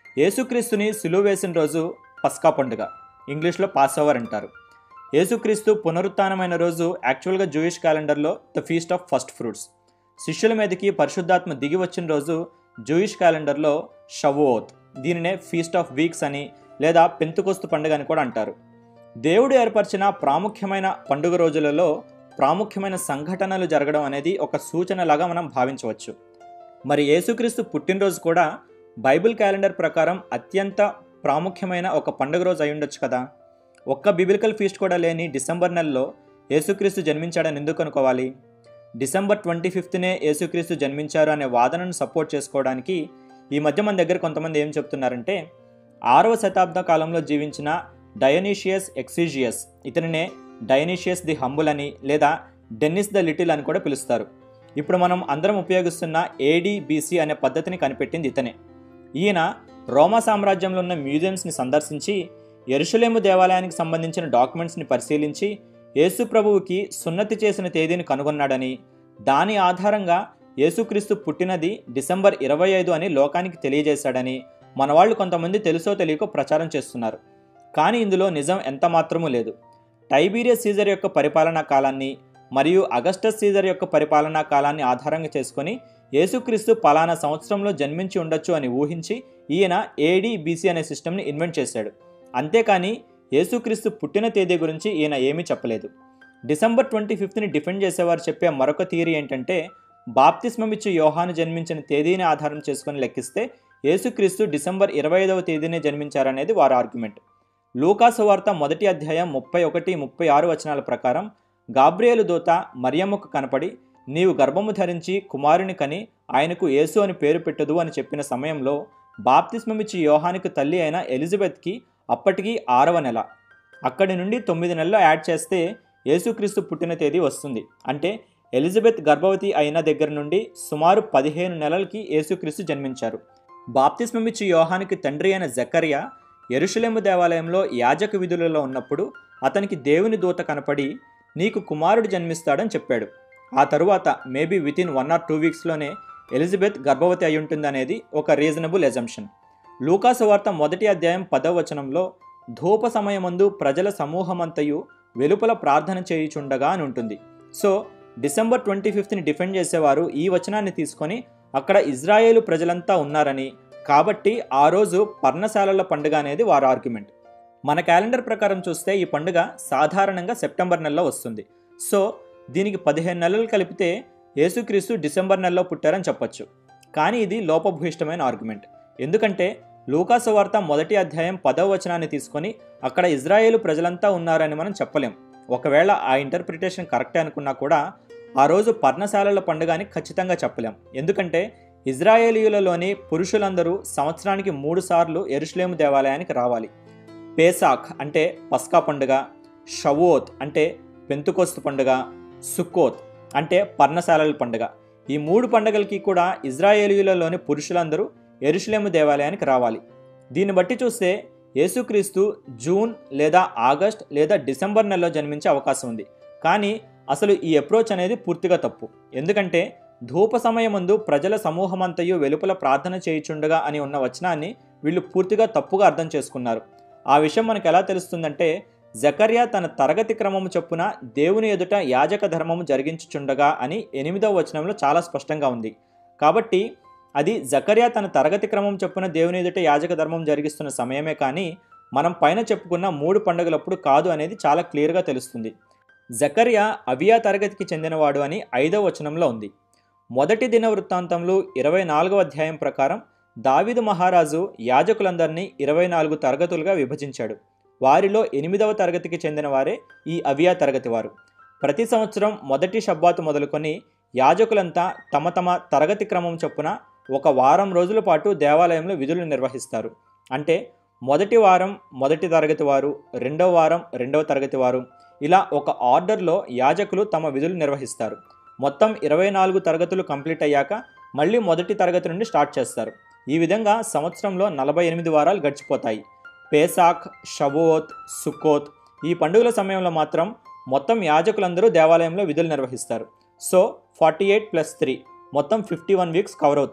యేసుక్రీస్తుని సిలువ వేసిన రోజు పస్కా పండుగ ఇంగ్లీష్లో పాస్ ఓవర్ అంటారు యేసుక్రీస్తు పునరుత్థానమైన రోజు యాక్చువల్గా జూయిష్ క్యాలెండర్లో the feast of first fruits శిష్యుల మీదకి పరిశుద్ధాత్మ దిగి వచ్చిన రోజు జూయిష్ క్యాలెండర్లో షవోత్ దీనినే ఫీస్ట్ ఆఫ్ వీక్స్ అని లేదా పెంతుకొస్తు పండుగ అని కూడా అంటారు దేవుడు ఏర్పరిచిన ప్రాముఖ్యమైన పండుగ రోజులలో ప్రాముఖ్యమైన సంఘటనలు జరగడం అనేది ఒక సూచనలాగా మనం భావించవచ్చు మరి యేసుక్రీస్తు పుట్టినరోజు కూడా బైబిల్ క్యాలెండర్ ప్రకారం అత్యంత ప్రాముఖ్యమైన ఒక పండుగ రోజు అయి ఉండొచ్చు కదా ఒక్క బిబిలికల్ ఫీస్ట్ కూడా లేని డిసెంబర్ నెలలో యేసుక్రీస్తు జన్మించాడని ఎందుకు అనుకోవాలి డిసెంబర్ ట్వంటీ ఫిఫ్త్నే యేసుక్రీస్తు జన్మించారు అనే వాదనను సపోర్ట్ చేసుకోవడానికి ఈ మధ్య మన దగ్గర కొంతమంది ఏం చెప్తున్నారంటే ఆరవ శతాబ్ద కాలంలో జీవించిన డయోనీషియస్ ఎక్సిజియస్ ఇతనినే డయోనీషియస్ ది హంబుల్ అని లేదా డెన్నిస్ ద లిటిల్ అని కూడా పిలుస్తారు ఇప్పుడు మనం అందరం ఉపయోగిస్తున్న ఏడి బీసీ అనే పద్ధతిని కనిపెట్టింది ఇతనే ఈయన రోమా సామ్రాజ్యంలో ఉన్న మ్యూజియంస్ని సందర్శించి ఎరుషలేము దేవాలయానికి సంబంధించిన డాక్యుమెంట్స్ని పరిశీలించి యేసు ప్రభువుకి సున్నతి చేసిన తేదీని కనుగొన్నాడని దాని ఆధారంగా యేసుక్రీస్తు పుట్టినది డిసెంబర్ ఇరవై ఐదు అని లోకానికి తెలియజేశాడని మన వాళ్ళు కొంతమంది తెలుసో తెలియకో ప్రచారం చేస్తున్నారు కానీ ఇందులో నిజం ఎంత మాత్రమూ లేదు టైబీరియస్ సీజర్ యొక్క పరిపాలనా కాలాన్ని మరియు అగస్టస్ సీజర్ యొక్క పరిపాలనా కాలాన్ని ఆధారంగా చేసుకొని యేసుక్రీస్తు పలానా సంవత్సరంలో జన్మించి ఉండొచ్చు అని ఊహించి ఈయన ఏడి బీసీ అనే సిస్టమ్ని ఇన్వెంట్ చేశాడు అంతేకాని యేసుక్రీస్తు పుట్టిన తేదీ గురించి ఈయన ఏమీ చెప్పలేదు డిసెంబర్ ట్వంటీ ఫిఫ్త్ని డిఫెండ్ చేసేవారు చెప్పే మరొక థియరీ ఏంటంటే బాప్తిస్మమిచ్చు యోహాను జన్మించిన తేదీని ఆధారం చేసుకొని లెక్కిస్తే యేసుక్రీస్తు డిసెంబర్ ఇరవై ఐదవ తేదీనే జన్మించారనేది వారి ఆర్గ్యుమెంట్ లూకాసు వార్త మొదటి అధ్యాయం ముప్పై ఒకటి ముప్పై ఆరు వచనాల ప్రకారం గాబ్రియేలు దూత మరియమ్మకు కనపడి నీవు గర్భము ధరించి కుమారుని కని ఆయనకు యేసు అని పేరు పెట్టదు అని చెప్పిన సమయంలో బాప్తిస్మమిచ్చి యోహానికి తల్లి అయిన ఎలిజబెత్కి అప్పటికి ఆరవ నెల అక్కడి నుండి తొమ్మిది నెలలు యాడ్ చేస్తే యేసుక్రీస్తు పుట్టిన తేదీ వస్తుంది అంటే ఎలిజబెత్ గర్భవతి అయిన దగ్గర నుండి సుమారు పదిహేను నెలలకి యేసుక్రీస్తు జన్మించారు బాప్తిస్మమిచ్చి యోహానికి తండ్రి అయిన జకరియా ఎరుషలేము దేవాలయంలో యాజక విధులలో ఉన్నప్పుడు అతనికి దేవుని దూత కనపడి నీకు కుమారుడు జన్మిస్తాడని చెప్పాడు ఆ తరువాత maybe within one or two వీక్స్లోనే ఎలిజబెత్ గర్భవతి అయి ఉంటుందనేది ఒక రీజనబుల్ ఎజంప్షన్ లూకాసు వార్త మొదటి అధ్యాయం పదవ వచనంలో ధూప సమయమందు ప్రజల సమూహమంతయు వెలుపల ప్రార్థన చేయుచుండగా అని ఉంటుంది సో డిసెంబర్ ట్వంటీ ఫిఫ్త్ని డిఫెండ్ చేసేవారు ఈ వచనాన్ని తీసుకొని అక్కడ ఇజ్రాయేలు ప్రజలంతా ఉన్నారని కాబట్టి ఆ రోజు పర్ణశాలల పండుగ అనేది వారి ఆర్గ్యుమెంట్ మన క్యాలెండర్ ప్రకారం చూస్తే ఈ పండుగ సాధారణంగా సెప్టెంబర్ నెలలో వస్తుంది సో దీనికి పదిహేను నెలలు కలిపితే యేసుక్రీస్తు డిసెంబర్ నెలలో పుట్టారని చెప్పొచ్చు కానీ ఇది లోపభూయిష్టమైన ఆర్గ్యుమెంట్ ఎందుకంటే లూకాసు వార్త మొదటి అధ్యాయం పదవ వచనాన్ని తీసుకొని అక్కడ ఇజ్రాయేలు ప్రజలంతా ఉన్నారని మనం చెప్పలేం ఒకవేళ ఆ ఇంటర్ప్రిటేషన్ కరెక్టే అనుకున్నా కూడా ఆ రోజు పర్ణశాలల పండుగ అని ఖచ్చితంగా చెప్పలేం ఎందుకంటే ఇజ్రాయేలీయులలోని పురుషులందరూ సంవత్సరానికి మూడు సార్లు ఎరుషులేము దేవాలయానికి రావాలి పేసాక్ అంటే పస్కా పండుగ షవోత్ అంటే పెంతుకోస్తు పండుగ సుక్కోత్ అంటే పర్ణశాలల పండుగ ఈ మూడు పండుగలకి కూడా ఇజ్రాయేలీయులలోని పురుషులందరూ ఎరుషులేము దేవాలయానికి రావాలి దీన్ని బట్టి చూస్తే యేసుక్రీస్తు జూన్ లేదా ఆగస్ట్ లేదా డిసెంబర్ నెలలో జన్మించే అవకాశం ఉంది కానీ అసలు ఈ అప్రోచ్ అనేది పూర్తిగా తప్పు ఎందుకంటే ధూప సమయమందు ప్రజల సమూహమంతయు వెలుపల ప్రార్థన చేయుచుండగా అని ఉన్న వచనాన్ని వీళ్ళు పూర్తిగా తప్పుగా అర్థం చేసుకున్నారు ఆ విషయం మనకు ఎలా తెలుస్తుందంటే జకర్యా తన తరగతి క్రమము చొప్పున దేవుని ఎదుట యాజక ధర్మము జరిగించుచుండగా అని ఎనిమిదవ వచనంలో చాలా స్పష్టంగా ఉంది కాబట్టి అది జకర్యా తన తరగతి క్రమం చొప్పున దేవుని ఎదుట యాజక ధర్మం జరిగిస్తున్న సమయమే కానీ మనం పైన చెప్పుకున్న మూడు పండుగలప్పుడు కాదు అనేది చాలా క్లియర్గా తెలుస్తుంది జకర్యా అవియా తరగతికి చెందినవాడు అని ఐదవ వచనంలో ఉంది మొదటి దిన వృత్తాంతంలో ఇరవై నాలుగవ అధ్యాయం ప్రకారం దావిదు మహారాజు యాజకులందరినీ ఇరవై నాలుగు తరగతులుగా విభజించాడు వారిలో ఎనిమిదవ తరగతికి చెందిన వారే ఈ అవియా తరగతి వారు ప్రతి సంవత్సరం మొదటి షబ్బాతు మొదలుకొని యాజకులంతా తమ తమ తరగతి క్రమం చొప్పున ఒక వారం రోజుల పాటు దేవాలయంలో విధులు నిర్వహిస్తారు అంటే మొదటి వారం మొదటి తరగతి వారు రెండవ వారం రెండవ తరగతి వారు ఇలా ఒక ఆర్డర్లో యాజకులు తమ విధులు నిర్వహిస్తారు మొత్తం ఇరవై నాలుగు తరగతులు కంప్లీట్ అయ్యాక మళ్ళీ మొదటి తరగతి నుండి స్టార్ట్ చేస్తారు ఈ విధంగా సంవత్సరంలో నలభై ఎనిమిది వారాలు గడిచిపోతాయి పేసాక్ షబోత్ సుక్కోత్ ఈ పండుగల సమయంలో మాత్రం మొత్తం యాజకులందరూ దేవాలయంలో విధులు నిర్వహిస్తారు so forty eight plus three మొత్తం ఫిఫ్టీ వన్ వీక్స్ కవర్ అవుతాయి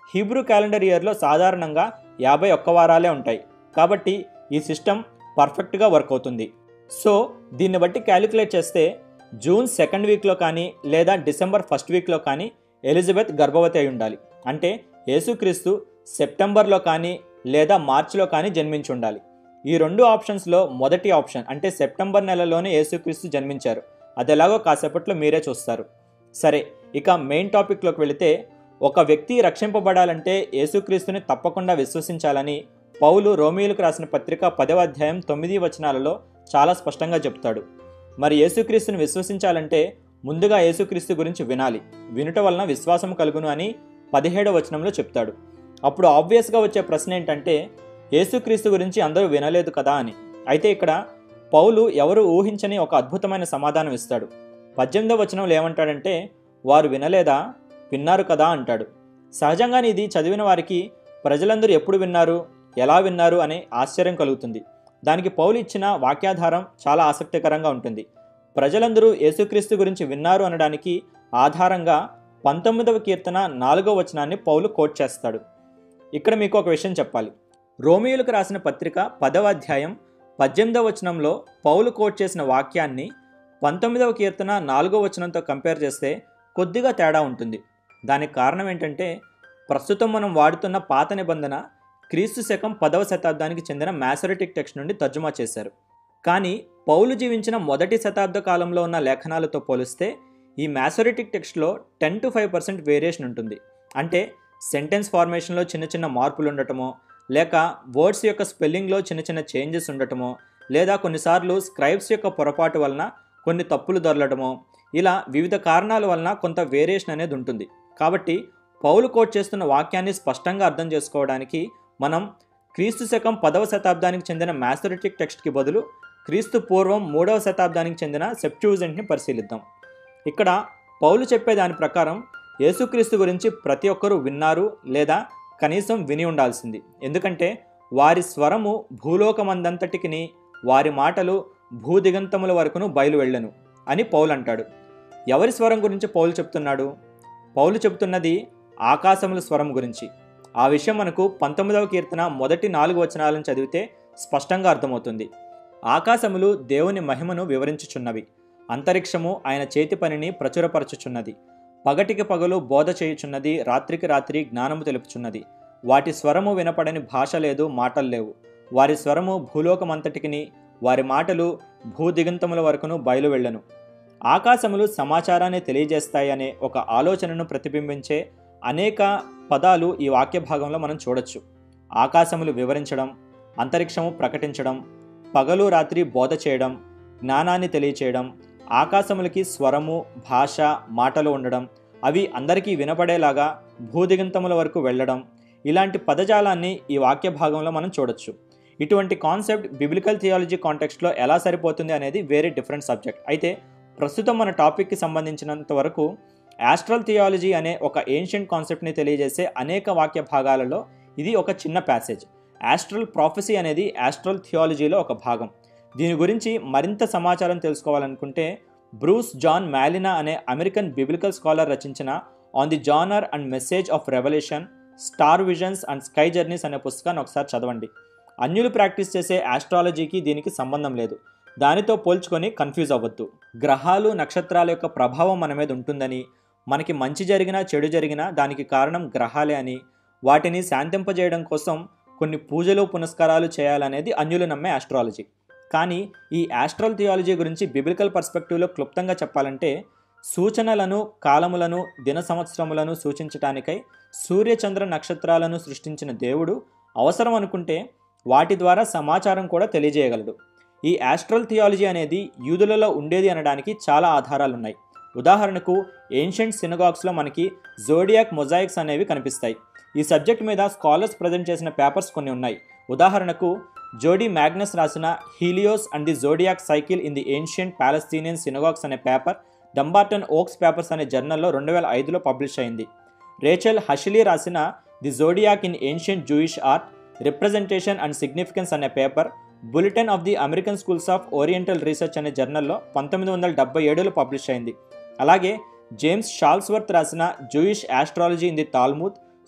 హీబ్రూ క్యాలెండర్ ఇయర్లో సాధారణంగా యాభై ఒక్క వారాలే ఉంటాయి కాబట్టి ఈ సిస్టమ్ పర్ఫెక్ట్గా వర్క్ అవుతుంది సో దీన్ని బట్టి క్యాలిక్యులేట్ చేస్తే జూన్ సెకండ్ వీక్లో కానీ లేదా డిసెంబర్ ఫస్ట్ వీక్లో కానీ ఎలిజబెత్ గర్భవతి అయి ఉండాలి అంటే యేసుక్రీస్తు సెప్టెంబర్లో కానీ లేదా మార్చిలో కానీ జన్మించి ఉండాలి ఈ రెండు ఆప్షన్స్లో మొదటి ఆప్షన్ అంటే సెప్టెంబర్ నెలలోనే యేసుక్రీస్తు జన్మించారు అది ఎలాగో కాసేపట్లో మీరే చూస్తారు సరే ఇక మెయిన్ టాపిక్లోకి వెళితే ఒక వ్యక్తి రక్షింపబడాలంటే యేసుక్రీస్తుని తప్పకుండా విశ్వసించాలని పౌలు రోమియోలకు రాసిన పత్రిక పదవ అధ్యాయం తొమ్మిది వచనాలలో చాలా స్పష్టంగా చెప్తాడు మరి యేసుక్రీస్తుని విశ్వసించాలంటే ముందుగా యేసుక్రీస్తు గురించి వినాలి వినుట వలన విశ్వాసం కలుగును అని పదిహేడవ వచనంలో చెప్తాడు అప్పుడు ఆబ్వియస్గా వచ్చే ప్రశ్న ఏంటంటే యేసుక్రీస్తు గురించి అందరూ వినలేదు కదా అని అయితే ఇక్కడ పౌలు ఎవరు ఊహించని ఒక అద్భుతమైన సమాధానం ఇస్తాడు పద్దెనిమిదవ వచనంలో ఏమంటాడంటే వారు వినలేదా విన్నారు కదా అంటాడు సహజంగానే ఇది చదివిన వారికి ప్రజలందరూ ఎప్పుడు విన్నారు ఎలా విన్నారు అనే ఆశ్చర్యం కలుగుతుంది దానికి పౌలు ఇచ్చిన వాక్యాధారం చాలా ఆసక్తికరంగా ఉంటుంది ప్రజలందరూ యేసుక్రీస్తు గురించి విన్నారు అనడానికి ఆధారంగా పంతొమ్మిదవ కీర్తన నాలుగవ వచనాన్ని పౌలు కోట్ చేస్తాడు ఇక్కడ మీకు ఒక విషయం చెప్పాలి రోమియోలకు రాసిన పత్రిక పదవ అధ్యాయం పద్దెనిమిదవ వచనంలో పౌలు కోట్ చేసిన వాక్యాన్ని పంతొమ్మిదవ కీర్తన నాలుగవ వచనంతో కంపేర్ చేస్తే కొద్దిగా తేడా ఉంటుంది దానికి కారణం ఏంటంటే ప్రస్తుతం మనం వాడుతున్న పాత నిబంధన క్రీస్తు శకం పదవ శతాబ్దానికి చెందిన మ్యాసరిటిక్ టెక్స్ట్ నుండి తర్జుమా చేశారు కానీ పౌలు జీవించిన మొదటి శతాబ్ద కాలంలో ఉన్న లేఖనాలతో పోలిస్తే ఈ మ్యాసరిటిక్ టెక్స్ట్లో ten to five percent variation ఉంటుంది అంటే సెంటెన్స్ ఫార్మేషన్లో చిన్న చిన్న మార్పులు ఉండటమో లేక వర్డ్స్ యొక్క స్పెల్లింగ్లో చిన్న చిన్న చేంజెస్ ఉండటమో లేదా కొన్నిసార్లు స్క్రైబ్స్ యొక్క పొరపాటు వలన కొన్ని తప్పులు దొరలటమో ఇలా వివిధ కారణాల వలన కొంత వేరియేషన్ అనేది ఉంటుంది కాబట్టి పౌలు కోట్ చేస్తున్న వాక్యాన్ని స్పష్టంగా అర్థం చేసుకోవడానికి మనం క్రీస్తు శకం పదవ శతాబ్దానికి చెందిన మ్యాథమెటిక్ టెక్స్ట్కి బదులు క్రీస్తు పూర్వం మూడవ శతాబ్దానికి చెందిన సెప్ట్యూజెంట్ని పరిశీలిద్దాం ఇక్కడ పౌలు చెప్పే దాని ప్రకారం యేసుక్రీస్తు గురించి ప్రతి ఒక్కరూ విన్నారు లేదా కనీసం విని ఉండాల్సింది ఎందుకంటే వారి స్వరము భూలోకమందంతటికిని వారి మాటలు భూదిగంతముల వరకును బయలు వెళ్ళను అని పౌలు అంటాడు ఎవరి స్వరం గురించి పౌలు చెప్తున్నాడు పౌలు చెబుతున్నది ఆకాశముల స్వరం గురించి ఆ విషయం మనకు పంతొమ్మిదవ కీర్తన మొదటి నాలుగు వచనాలను చదివితే స్పష్టంగా అర్థమవుతుంది ఆకాశములు దేవుని మహిమను వివరించుచున్నవి అంతరిక్షము ఆయన చేతి పనిని ప్రచురపరచుచున్నది పగటికి పగలు బోధ చేయుచున్నది రాత్రికి రాత్రి జ్ఞానము తెలుపుచున్నది వాటి స్వరము వినపడని భాష లేదు మాటలు లేవు వారి స్వరము భూలోకమంతటికిని వారి మాటలు భూదిగంతముల వరకును బయలు వెళ్ళను ఆకాశములు సమాచారాన్ని తెలియజేస్తాయి అనే ఒక ఆలోచనను ప్రతిబింబించే అనేక పదాలు ఈ వాక్య భాగంలో మనం చూడొచ్చు ఆకాశములు వివరించడం అంతరిక్షము ప్రకటించడం పగలు రాత్రి బోధ చేయడం జ్ఞానాన్ని తెలియచేయడం ఆకాశములకి స్వరము భాష మాటలు ఉండడం అవి అందరికీ వినపడేలాగా భూదిగంతముల వరకు వెళ్ళడం ఇలాంటి పదజాలాన్ని ఈ వాక్య భాగంలో మనం చూడొచ్చు ఇటువంటి కాన్సెప్ట్ బిబ్లికల్ థియాలజీ కాంటెక్స్ట్లో ఎలా సరిపోతుంది అనేది వేరే డిఫరెంట్ సబ్జెక్ట్ అయితే ప్రస్తుతం మన టాపిక్కి సంబంధించినంత వరకు యాస్ట్రల్ థియాలజీ అనే ఒక ఏన్షియంట్ కాన్సెప్ట్ని తెలియజేసే అనేక వాక్య భాగాలలో ఇది ఒక చిన్న ప్యాసేజ్ యాస్ట్రల్ ప్రాఫెసీ అనేది యాస్ట్రల్ థియాలజీలో ఒక భాగం దీని గురించి మరింత సమాచారం తెలుసుకోవాలనుకుంటే బ్రూస్ జాన్ మ్యాలినా అనే అమెరికన్ బిబిలికల్ స్కాలర్ రచించిన on the genre and message of revelation star visions and sky journeys అనే పుస్తకాన్ని ఒకసారి చదవండి అన్యులు ప్రాక్టీస్ చేసే ఆస్ట్రాలజీకి దీనికి సంబంధం లేదు దానితో పోల్చుకొని కన్ఫ్యూజ్ అవ్వద్దు గ్రహాలు నక్షత్రాల యొక్క ప్రభావం మన మీద ఉంటుందని మనకి మంచి జరిగినా చెడు జరిగినా దానికి కారణం గ్రహాలే అని వాటిని శాంతింపజేయడం కోసం కొన్ని పూజలు పునస్కారాలు చేయాలనేది అన్యులు నమ్మే ఆస్ట్రాలజీ కానీ ఈ ఆస్ట్రల్ థియాలజీ గురించి బిబిలికల్ పర్స్పెక్టివ్లో క్లుప్తంగా చెప్పాలంటే సూచనలను కాలములను దిన సంవత్సరములను సూచించటానికై సూర్యచంద్ర నక్షత్రాలను సృష్టించిన దేవుడు అవసరం అనుకుంటే వాటి ద్వారా సమాచారం కూడా తెలియజేయగలడు ఈ ఆస్ట్రల్ థియాలజీ అనేది యూదులలో ఉండేది అనడానికి చాలా ఆధారాలు ఉన్నాయి ఉదాహరణకు ఏన్షియంట్ సినగాక్స్లో మనకి జోడియాక్ మొజాయిక్స్ అనేవి కనిపిస్తాయి ఈ సబ్జెక్ట్ మీద స్కాలర్స్ ప్రజెంట్ చేసిన పేపర్స్ కొన్ని ఉన్నాయి ఉదాహరణకు జోడీ మ్యాగ్నస్ రాసిన Helios and the zodiac cycle in the ancient Palestinian synagogues అనే పేపర్ డంబార్టన్ ఓక్స్ పేపర్స్ అనే జర్నల్లో రెండు వేల ఐదులో పబ్లిష్ అయింది రేచల్ హషిలీ రాసిన the zodiac in ancient Jewish art representation and significance అనే paper bulletin of the American schools of oriental research అనే జర్నల్లో పంతొమ్మిది వందల డెబ్బై ఏడులో పబ్లిష్ అయింది అలాగే జేమ్స్ షాల్స్వర్త్ రాసిన Jewish astrology in the Talmud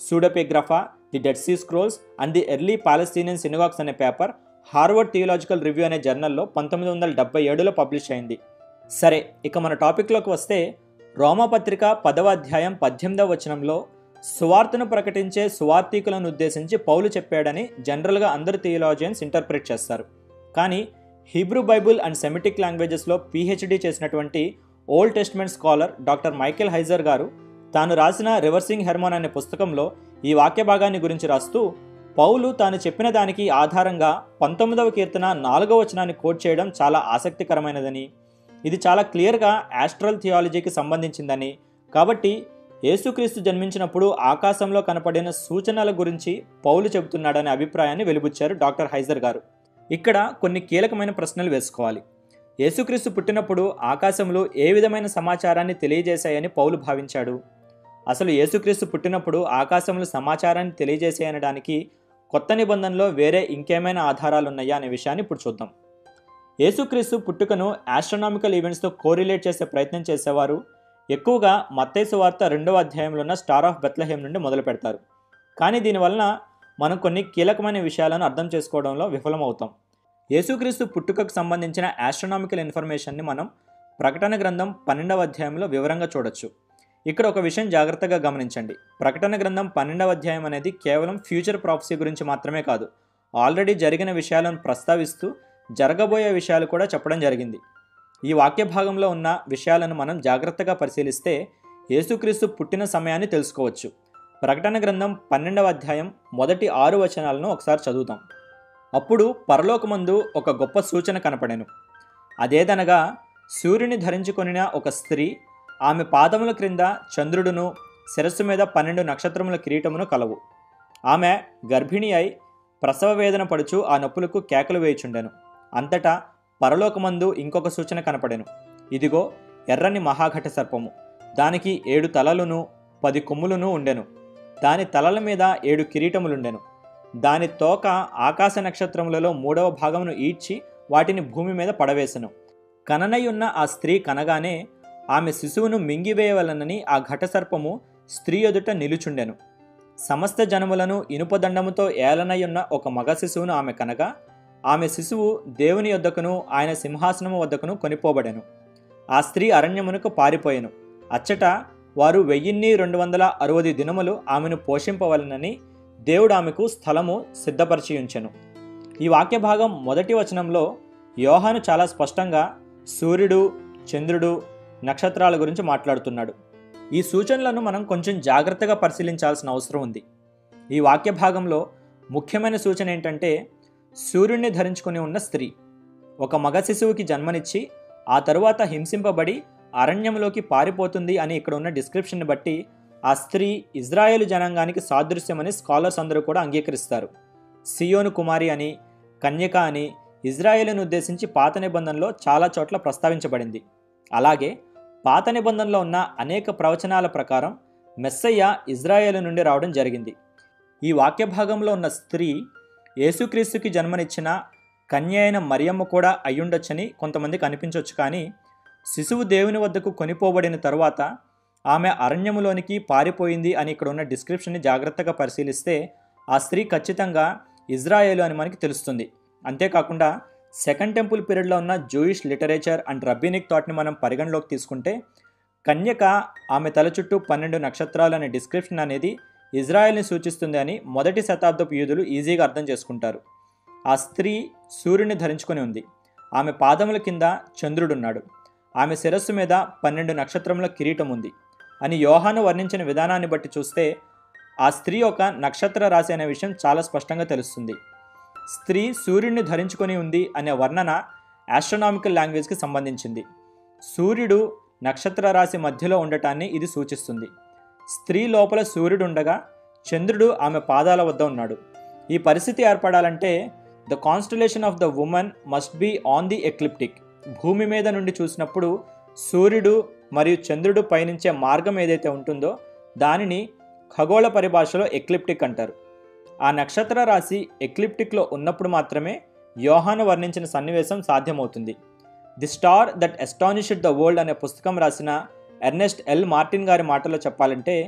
pseudepigrapha the Dead Sea scrolls and the early Palestinian synagogues అనే పేపర్ హార్వర్డ్ థియోలాజికల్ రివ్యూ అనే జర్నల్లో పంతొమ్మిది వందల డెబ్బై ఏడులో పబ్లిష్ అయింది సరే ఇక మన టాపిక్లోకి వస్తే రోమపత్రిక పదవ అధ్యాయం పద్దెనిమిదవ వచనంలో సువార్తను ప్రకటించే సువార్థికులను ఉద్దేశించి పౌలు చెప్పాడని జనరల్గా అందరు థియోలాజియన్స్ ఇంటర్ప్రిట్ చేస్తారు కానీ హీబ్రూ బైబుల్ అండ్ సెమిటిక్ లాంగ్వేజెస్లో పీహెచ్డీ చేసినటువంటి Old Testament scholar doctor Michael Heiser గారు తాను రాసిన రివర్సింగ్ హెర్మోన్ అనే పుస్తకంలో ఈ వాక్య భాగాన్ని గురించి రాస్తూ పౌలు తాను చెప్పిన దానికి ఆధారంగా పంతొమ్మిదవ కీర్తన నాలుగవ వచనాన్ని కోట్ చేయడం చాలా ఆసక్తికరమైనదని ఇది చాలా క్లియర్గా యాస్ట్రల్ థియాలజీకి సంబంధించిందని కాబట్టి యేసుక్రీస్తు జన్మించినప్పుడు ఆకాశంలో కనపడిన సూచనల గురించి పౌలు చెబుతున్నాడనే అభిప్రాయాన్ని వెలుబుచ్చారు డాక్టర్ హైజర్ గారు ఇక్కడ కొన్ని కీలకమైన ప్రశ్నలు వేసుకోవాలి యేసుక్రీస్తు పుట్టినప్పుడు ఆకాశంలో ఏ విధమైన సమాచారాన్ని తెలియజేశాయని పౌలు భావించాడు అసలు యేసుక్రీస్తు పుట్టినప్పుడు ఆకాశంలో సమాచారాన్ని తెలియజేసాయనడానికి కొత్త నిబంధనలో వేరే ఇంకేమైనా ఆధారాలు ఉన్నాయా అనే విషయాన్ని ఇప్పుడు చూద్దాం యేసుక్రీస్తు పుట్టుకను ఆస్ట్రనామికల్ ఈవెంట్స్తో కోరిలేట్ చేసే ప్రయత్నం చేసేవారు ఎక్కువగా మత్తైసు వార్త రెండవ అధ్యాయంలో ఉన్న స్టార్ ఆఫ్ బెత్లహేమ్ నుండి మొదలు పెడతారు కానీ దీనివలన మనం కొన్ని కీలకమైన విషయాలను అర్థం చేసుకోవడంలో విఫలమవుతాం యేసుక్రీస్తు పుట్టుకకు సంబంధించిన ఆస్ట్రనామికల్ ఇన్ఫర్మేషన్ని మనం ప్రకటన గ్రంథం పన్నెండవ అధ్యాయంలో వివరంగా చూడొచ్చు ఇక్కడ ఒక విషయం జాగ్రత్తగా గమనించండి ప్రకటన గ్రంథం పన్నెండవ అధ్యాయం అనేది కేవలం ఫ్యూచర్ ప్రాఫసీ గురించి మాత్రమే కాదు ఆల్రెడీ జరిగిన విషయాలను ప్రస్తావిస్తూ జరగబోయే విషయాలు కూడా చెప్పడం జరిగింది ఈ వాక్య భాగంలో ఉన్న విషయాలను మనం జాగ్రత్తగా పరిశీలిస్తే యేసుక్రీస్తు పుట్టిన సమయాన్ని తెలుసుకోవచ్చు ప్రకటన గ్రంథం పన్నెండవ అధ్యాయం మొదటి ఆరు వచనాలను ఒకసారి చదువుతాం అప్పుడు పరలోకమందు ఒక గొప్ప సూచన కనపడెను అదేదనగా సూర్యుని ధరించుకొనిన ఒక స్త్రీ ఆమె పాదముల క్రింద చంద్రుడును శిరస్సు మీద పన్నెండు నక్షత్రముల కిరీటమును కలవు ఆమె గర్భిణి అయి ప్రసవ వేదన పడుచు ఆ నొప్పులకు కేకలు వేయుచుండెను అంతటా పరలోకమందు ఇంకొక సూచన కనపడెను ఇదిగో ఎర్రని మహాఘట సర్పము దానికి ఏడు తలలును పది కొమ్ములును ఉండెను దాని తలల మీద ఏడు కిరీటములుండెను దాని తోక ఆకాశ నక్షత్రములలో మూడవ భాగమును ఈడ్చి వాటిని భూమి మీద పడవేసెను కననయున్న ఆ స్త్రీ కనగానే ఆమె శిశువును మింగివేయవలనని ఆ ఘటసర్పము స్త్రీ ఎదుట నిలుచుండెను సమస్త జనములను ఇనుపదండముతో ఏలనయున్న ఒక మగ శిశువును ఆమె కనగా ఆమె శిశువు దేవుని యొద్దకును ఆయన సింహాసనము వద్దకును కొనిపోబడెను ఆ స్త్రీ అరణ్యమునకు పారిపోయెను అచ్చట వారు వెయ్యిన్ని రెండు వందల అరవది దినములు ఆమెను పోషింపవలనని దేవుడు ఆమెకు స్థలము సిద్ధపరిచి ఉంచెను ఈ వాక్య భాగం మొదటి వచనంలో యోహాను చాలా స్పష్టంగా సూర్యుడు చంద్రుడు నక్షత్రాల గురించి మాట్లాడుతున్నాడు ఈ సూచనలను మనం కొంచెం జాగ్రత్తగా పరిశీలించాల్సిన అవసరం ఉంది ఈ వాక్య భాగంలో ముఖ్యమైన సూచన ఏంటంటే సూర్యుడిని ధరించుకుని ఉన్న స్త్రీ ఒక మగ శిశువుకి జన్మనిచ్చి ఆ తరువాత హింసింపబడి అరణ్యంలోకి పారిపోతుంది అని ఇక్కడ ఉన్న డిస్క్రిప్షన్ని బట్టి ఆ స్త్రీ ఇజ్రాయేలు జనాంగానికి సాదృశ్యమని స్కాలర్స్ అందరూ కూడా అంగీకరిస్తారు సియోను కుమారి అని కన్యక అని ఇజ్రాయేలును ఉద్దేశించి పాత నిబంధనలో చాలా చోట్ల ప్రస్తావించబడింది అలాగే పాత నిబంధనలో ఉన్న అనేక ప్రవచనాల ప్రకారం మెస్సయ్య ఇజ్రాయేలు నుండి రావడం జరిగింది ఈ వాక్య భాగంలో ఉన్న స్త్రీ యేసుక్రీస్తుకి జన్మనిచ్చిన కన్య అయిన మరియమ్మ కూడా అయ్యుండొచ్చని కొంతమందికి అనిపించవచ్చు కానీ శిశువు దేవుని వద్దకు కొనిపోబడిన తరువాత ఆమె అరణ్యములోనికి పారిపోయింది అని ఇక్కడ ఉన్న డిస్క్రిప్షన్ని జాగ్రత్తగా పరిశీలిస్తే ఆ స్త్రీ ఖచ్చితంగా ఇజ్రాయేలు అని మనకి తెలుస్తుంది అంతేకాకుండా సెకండ్ టెంపుల్ పీరియడ్లో ఉన్న జూయిష్ లిటరేచర్ అండ్ రబ్బీనిక్ థాట్ని మనం పరిగణలోకి తీసుకుంటే కన్యక ఆమె తల చుట్టూ పన్నెండు నక్షత్రాలు అనే డిస్క్రిప్షన్ అనేది ఇజ్రాయెల్ని సూచిస్తుంది అని మొదటి శతాబ్దపు యూదులు ఈజీగా అర్థం చేసుకుంటారు ఆ స్త్రీ సూర్యుని ధరించుకొని ఉంది ఆమె పాదముల కింద చంద్రుడున్నాడు ఆమె శిరస్సు మీద పన్నెండు నక్షత్రముల కిరీటం ఉంది అని యోహాను వర్ణించిన విధానాన్ని బట్టి చూస్తే ఆ స్త్రీ ఒక నక్షత్ర రాశి అనే విషయం చాలా స్పష్టంగా తెలుస్తుంది స్త్రీ సూర్యుడిని ధరించుకొని ఉంది అనే వర్ణన ఆస్ట్రోనామికల్ లాంగ్వేజ్కి సంబంధించింది సూర్యుడు నక్షత్ర రాశి మధ్యలో ఉండటాన్ని ఇది సూచిస్తుంది స్త్రీ లోపల సూర్యుడు ఉండగా చంద్రుడు ఆమె పాదాల వద్ద ఉన్నాడు ఈ పరిస్థితి ఏర్పడాలంటే the constellation of the woman must be on the ecliptic భూమి మీద నుండి చూసినప్పుడు సూర్యుడు మరియు చంద్రుడు పయనించే మార్గం ఏదైతే ఉంటుందో దానిని ఖగోళ పరిభాషలో ఎక్లిప్టిక్ అంటారు ఆ నక్షత్ర రాశి ఎక్లిప్టిక్లో ఉన్నప్పుడు మాత్రమే యోహాను వర్ణించిన సన్నివేశం సాధ్యమవుతుంది the star that astonished the world అనే పుస్తకం రాసిన ఎర్నెస్ట్ ఎల్ మార్టిన్ గారి మాటలో చెప్పాలంటే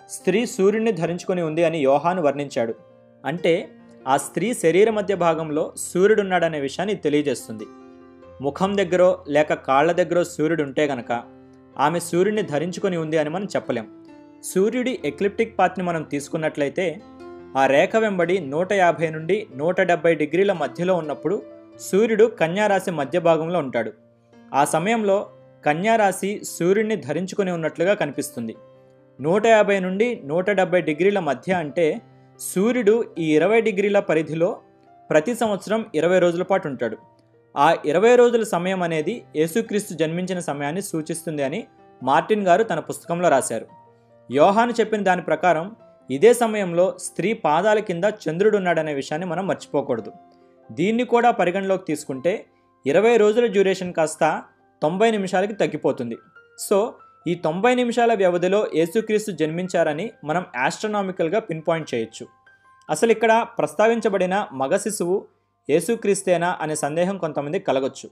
స్త్రీ సూర్యుడిని ధరించుకొని ఉంది అని యోహాను వర్ణించాడు అంటే ఆ స్త్రీ శరీర మధ్య భాగంలో సూర్యుడున్నాడనే విషయాన్ని ఇది తెలియజేస్తుంది ముఖం దగ్గర లేక కాళ్ళ దగ్గర సూర్యుడు ఉంటే గనక ఆమె సూర్యుడిని ధరించుకొని ఉంది అని మనం చెప్పలేం సూర్యుడి ఎక్లిప్టిక్ పాత్ని మనం తీసుకున్నట్లయితే ఆ రేఖ వెంబడి నూట యాభై నుండి నూట డెబ్బై డిగ్రీల మధ్యలో ఉన్నప్పుడు సూర్యుడు కన్యారాశి మధ్య భాగంలో ఉంటాడు ఆ సమయంలో కన్యారాశి సూర్యుడిని ధరించుకొని ఉన్నట్లుగా కనిపిస్తుంది నూట యాభై నుండి నూట డెబ్బై డిగ్రీల మధ్య అంటే సూర్యుడు ఈ ఇరవై డిగ్రీల పరిధిలో ప్రతి సంవత్సరం ఇరవై రోజుల పాటు ఉంటాడు ఆ ఇరవై రోజుల సమయం అనేది యేసుక్రీస్తు జన్మించిన సమయాన్ని సూచిస్తుంది అని మార్టిన్ గారు తన పుస్తకంలో రాశారు యోహాను చెప్పిన దాని ప్రకారం ఇదే సమయంలో స్త్రీ పాదాల కింద చంద్రుడు ఉన్నాడనే విషయాన్ని మనం మర్చిపోకూడదు దీన్ని కూడా పరిగణలోకి తీసుకుంటే ఇరవై రోజుల డ్యూరేషన్ కాస్త తొంభై నిమిషాలకి తగ్గిపోతుంది సో ఈ తొంభై నిమిషాల వ్యవధిలో యేసుక్రీస్తు జన్మించారని మనం ఆస్ట్రనామికల్గా పిన్ పాయింట్ చేయొచ్చు అసలు ఇక్కడ ప్రస్తావించబడిన మగ శిశువు యేసుక్రీస్తేనా అనే సందేహం కొంతమంది కలగొచ్చు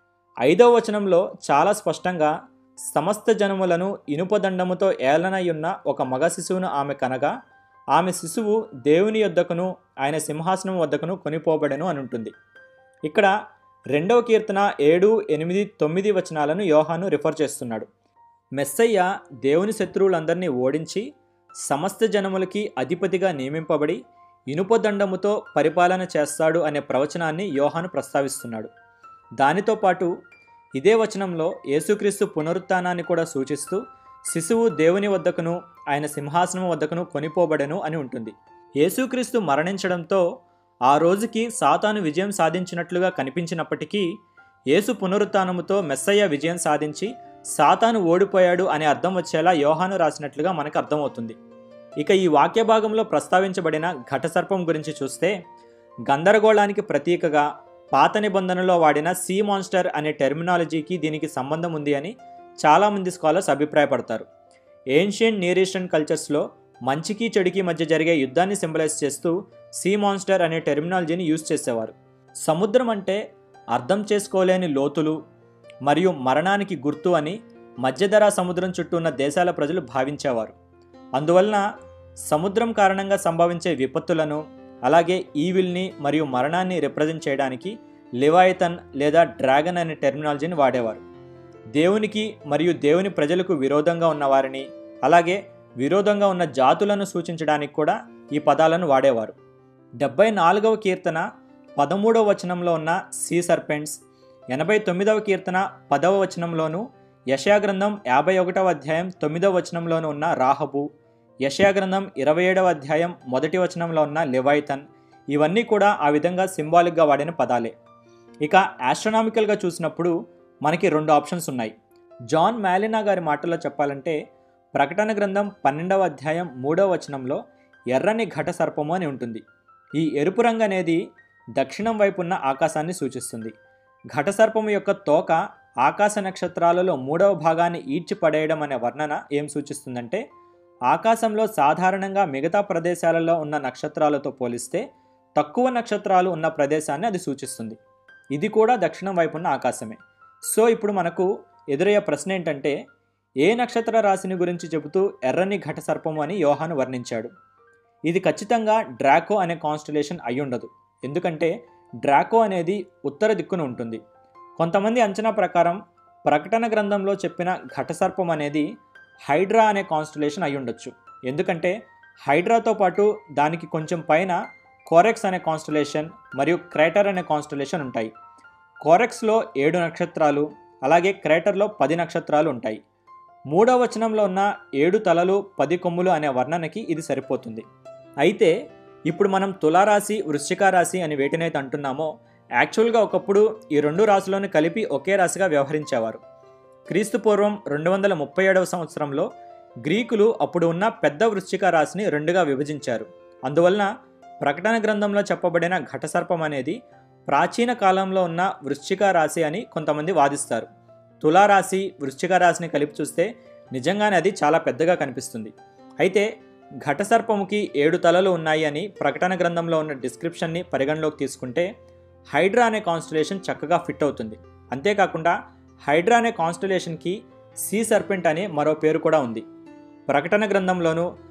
ఐదవ వచనంలో చాలా స్పష్టంగా సమస్త జనములను ఇనుపదండముతో ఏలనయ్యున్న ఒక మగ శిశువును ఆమె కనగా ఆమె శిశువు దేవుని యొద్దకును ఆయన సింహాసనం వద్దకును కొనిపోబడెను అని ఉంటుంది ఇక్కడ రెండవ కీర్తన ఏడు ఎనిమిది తొమ్మిది వచనాలను యోహాను రిఫర్ చేస్తున్నాడు మెస్సయ్య దేవుని శత్రువులందరినీ ఓడించి సమస్త జనములకి అధిపతిగా నియమింపబడి ఇనుపదండముతో పరిపాలన చేస్తాడు అనే ప్రవచనాన్ని యోహాను ప్రస్తావిస్తున్నాడు దానితో పాటు ఇదే వచనంలో యేసుక్రీస్తు పునరుత్థానాన్ని కూడా సూచిస్తూ శిశువు దేవుని వద్దకును ఆయన సింహాసనం వద్దకును కొనిపోబడెను అని ఉంటుంది యేసుక్రీస్తు మరణించడంతో ఆ రోజుకి సాతాను విజయం సాధించినట్లుగా కనిపించినప్పటికీ యేసు పునరుత్థానముతో మెస్సయ్య విజయం సాధించి సాతాను ఓడిపోయాడు అనే అర్థం వచ్చేలా యోహాను రాసినట్లుగా మనకు అర్థమవుతుంది ఇక ఈ వాక్య భాగంలో ప్రస్తావించబడిన ఘటసర్పం గురించి చూస్తే గందరగోళానికి ప్రతీకగా పాత నిబంధనలో వాడిన సీ మాన్స్టర్ అనే టెర్మినాలజీకి దీనికి సంబంధం ఉంది అని చాలామంది స్కాలర్స్ అభిప్రాయపడతారు ఏన్షియంట్ నియర్ ఈస్టర్న్ కల్చర్స్లో మంచికి చెడుకి మధ్య జరిగే యుద్ధాన్ని సింబలైజ్ చేస్తూ సీ మాన్స్టర్ అనే టెర్మినాలజీని యూజ్ చేసేవారు సముద్రం అంటే అర్థం చేసుకోలేని లోతులు మరియు మరణానికి గుర్తు అని మధ్యధరా సముద్రం చుట్టూ ఉన్న దేశాల ప్రజలు భావించేవారు అందువలన సముద్రం కారణంగా సంభవించే విపత్తులను అలాగే ఈవిల్ని మరియు మరణాన్ని రిప్రజెంట్ చేయడానికి లివాయితన్ లేదా డ్రాగన్ అనే టెర్మినాలజీని వాడేవారు దేవునికి మరియు దేవుని ప్రజలకు విరోధంగా ఉన్న వారిని అలాగే విరోధంగా ఉన్న జాతులను సూచించడానికి కూడా ఈ పదాలను వాడేవారు డెబ్బై నాలుగవ కీర్తన పదమూడవ వచనంలో ఉన్న సీ సర్పెంట్స్ ఎనభై తొమ్మిదవ కీర్తన పదవ వచనంలోను యశయాగ్రంథం యాభై ఒకటవ అధ్యాయం తొమ్మిదవ వచనంలోను ఉన్న రాహబు యశయాగ్రంథం ఇరవై ఏడవ అధ్యాయం మొదటి వచనంలో ఉన్న లెవైతన్ ఇవన్నీ కూడా ఆ విధంగా సింబాలిక్గా వాడిన పదాలే ఇక ఆస్ట్రనామికల్గా చూసినప్పుడు మనకి రెండు ఆప్షన్స్ ఉన్నాయి జాన్ మ్యాలినా గారి మాటల్లో చెప్పాలంటే ప్రకటన గ్రంథం పన్నెండవ అధ్యాయం మూడవ వచనంలో ఎర్రని ఘట సర్పము అని ఉంటుంది ఈ ఎరుపు రంగు అనేది దక్షిణం వైపు ఉన్న ఆకాశాన్ని సూచిస్తుంది ఘటసర్పము యొక్క తోక ఆకాశ నక్షత్రాలలో మూడవ భాగాన్ని ఈడ్చి పడేయడం అనే వర్ణన ఏం సూచిస్తుందంటే ఆకాశంలో సాధారణంగా మిగతా ప్రదేశాలలో ఉన్న నక్షత్రాలతో పోలిస్తే తక్కువ నక్షత్రాలు ఉన్న ప్రదేశాన్ని అది సూచిస్తుంది ఇది కూడా దక్షిణం వైపు ఉన్న ఆకాశమే సో ఇప్పుడు మనకు ఎదురయ్యే ప్రశ్న ఏంటంటే ఏ నక్షత్ర రాశిని గురించి చెబుతూ ఎర్రని ఘట సర్పము అని యోహాను వర్ణించాడు ఇది ఖచ్చితంగా డ్రాకో అనే కాన్స్టలేషన్ అయి ఉండదు ఎందుకంటే డ్రాకో అనేది ఉత్తర దిక్కున ఉంటుంది కొంతమంది అంచనా ప్రకారం ప్రకటన గ్రంథంలో చెప్పిన ఘటసర్పం అనేది హైడ్రా అనే కాన్స్టలేషన్ అయి ఉండొచ్చు ఎందుకంటే హైడ్రాతో పాటు దానికి కొంచెం పైన కోరెక్స్ అనే కాన్స్టలేషన్ మరియు క్రేటర్ అనే కాన్స్టలేషన్ ఉంటాయి కోరెక్స్లో ఏడు నక్షత్రాలు అలాగే క్రేటర్లో పది నక్షత్రాలు ఉంటాయి మూడవ వచనంలో ఉన్న ఏడు తలలు పది కొమ్ములు అనే వర్ణనకి ఇది సరిపోతుంది అయితే ఇప్పుడు మనం తులారాశి వృశ్చిక రాశి అని వేటినైతే అంటున్నామో యాక్చువల్గా ఒకప్పుడు ఈ రెండు రాశులను కలిపి ఒకే రాశిగా వ్యవహరించేవారు క్రీస్తు పూర్వం రెండు వందల ముప్పై ఏడవ సంవత్సరంలో గ్రీకులు అప్పుడు ఉన్న పెద్ద వృశ్చిక రాశిని రెండుగా విభజించారు అందువలన ప్రకటన గ్రంథంలో చెప్పబడిన ఘటసర్పం అనేది ప్రాచీన కాలంలో ఉన్న వృశ్చిక రాశి అని కొంతమంది వాదిస్తారు తులారాశి వృశ్చిక రాశిని కలిపి చూస్తే నిజంగానే అది చాలా పెద్దగా కనిపిస్తుంది అయితే ఘటసర్పముకి ఏడు తలలు ఉన్నాయి అని ప్రకటన గ్రంథంలో ఉన్న డిస్క్రిప్షన్ని పరిగణలోకి తీసుకుంటే హైడ్రా అనే కాన్స్టలేషన్ చక్కగా ఫిట్ అవుతుంది అంతేకాకుండా హైడ్రా అనే కాన్స్టలేషన్కి సీ సర్పెంట్ అనే మరో పేరు కూడా ఉంది ప్రకటన గ్రంథంలోను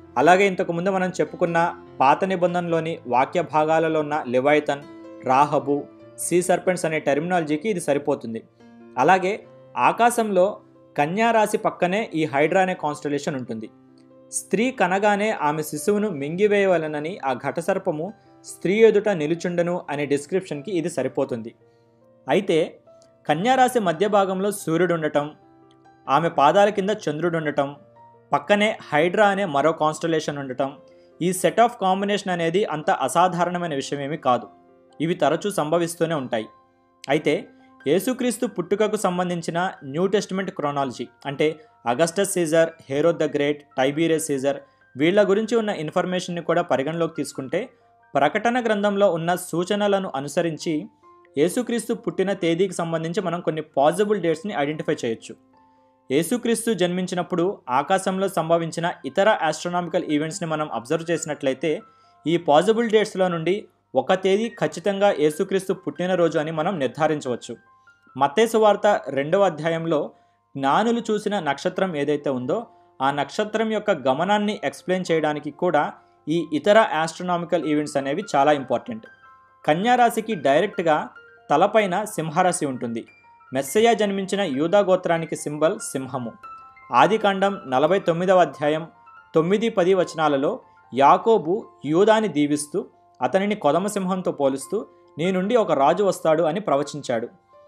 అలాగే ఇంతకుముందు మనం చెప్పుకున్న పాత నిబంధనలోని వాక్య భాగాలలో ఉన్న లివాయితన్ రాహబు సీ సర్పెంట్స్ అనే టెర్మినాలజీకి ఇది సరిపోతుంది అలాగే ఆకాశంలో కన్యా రాశి పక్కనే ఈ హైడ్రా అనే కాన్స్టలేషన్ ఉంటుంది స్త్రీ కనగానే ఆమె శిశువును మింగివేయవలనని ఆ ఘటసర్పము స్త్రీ ఎదుట నిలుచుండను అనే డిస్క్రిప్షన్కి ఇది సరిపోతుంది అయితే కన్యారాశి మధ్య భాగంలో సూర్యుడు ఉండటం ఆమె పాదాల కింద చంద్రుడు ఉండటం పక్కనే హైడ్రా అనే మరో కాన్స్టలేషన్ ఉండటం ఈ సెట్ ఆఫ్ కాంబినేషన్ అనేది అంత అసాధారణమైన విషయం ఏమీ కాదు ఇవి తరచూ సంభవిస్తూనే ఉంటాయి అయితే యేసుక్రీస్తు పుట్టుకకు సంబంధించిన న్యూ టెస్టిమెంట్ క్రోనాలజీ అంటే Augustus Caesar Herod the Great Tiberius Caesar వీళ్ళ గురించి ఉన్న ఇన్ఫర్మేషన్ని కూడా పరిగణలోకి తీసుకుంటే ప్రకటన గ్రంథంలో ఉన్న సూచనలను అనుసరించి యేసుక్రీస్తు పుట్టిన తేదీకి సంబంధించి మనం కొన్ని పాజిబుల్ డేట్స్ని ఐడెంటిఫై చేయొచ్చు యేసుక్రీస్తు జన్మించినప్పుడు ఆకాశంలో సంభవించిన ఇతర ఆస్ట్రోనామికల్ ఈవెంట్స్ని మనం అబ్జర్వ్ చేసినట్లయితే ఈ పాజిబుల్ డేట్స్లో నుండి ఒక తేదీ ఖచ్చితంగా యేసుక్రీస్తు పుట్టినరోజు అని మనం నిర్ధారించవచ్చు మత్తేసు వార్త రెండవ అధ్యాయంలో జ్ఞానులు చూసిన నక్షత్రం ఏదైతే ఉందో ఆ నక్షత్రం యొక్క గమనాన్ని ఎక్స్ప్లెయిన్ చేయడానికి కూడా ఈ ఇతర ఆస్ట్రోనామికల్ ఈవెంట్స్ అనేవి చాలా ఇంపార్టెంట్ కన్యారాశికి డైరెక్ట్గా తలపైన సింహరాశి ఉంటుంది మెస్సయ్య జన్మించిన యూదా గోత్రానికి సింబల్ సింహము ఆదికాండం నలభై తొమ్మిదవ అధ్యాయం తొమ్మిది పది వచనాలలో యాకోబు యూదాని దీవిస్తూ అతనిని కొదమ సింహంతో పోలుస్తూ నీ నుండి ఒక రాజు వస్తాడు అని ప్రవచించాడు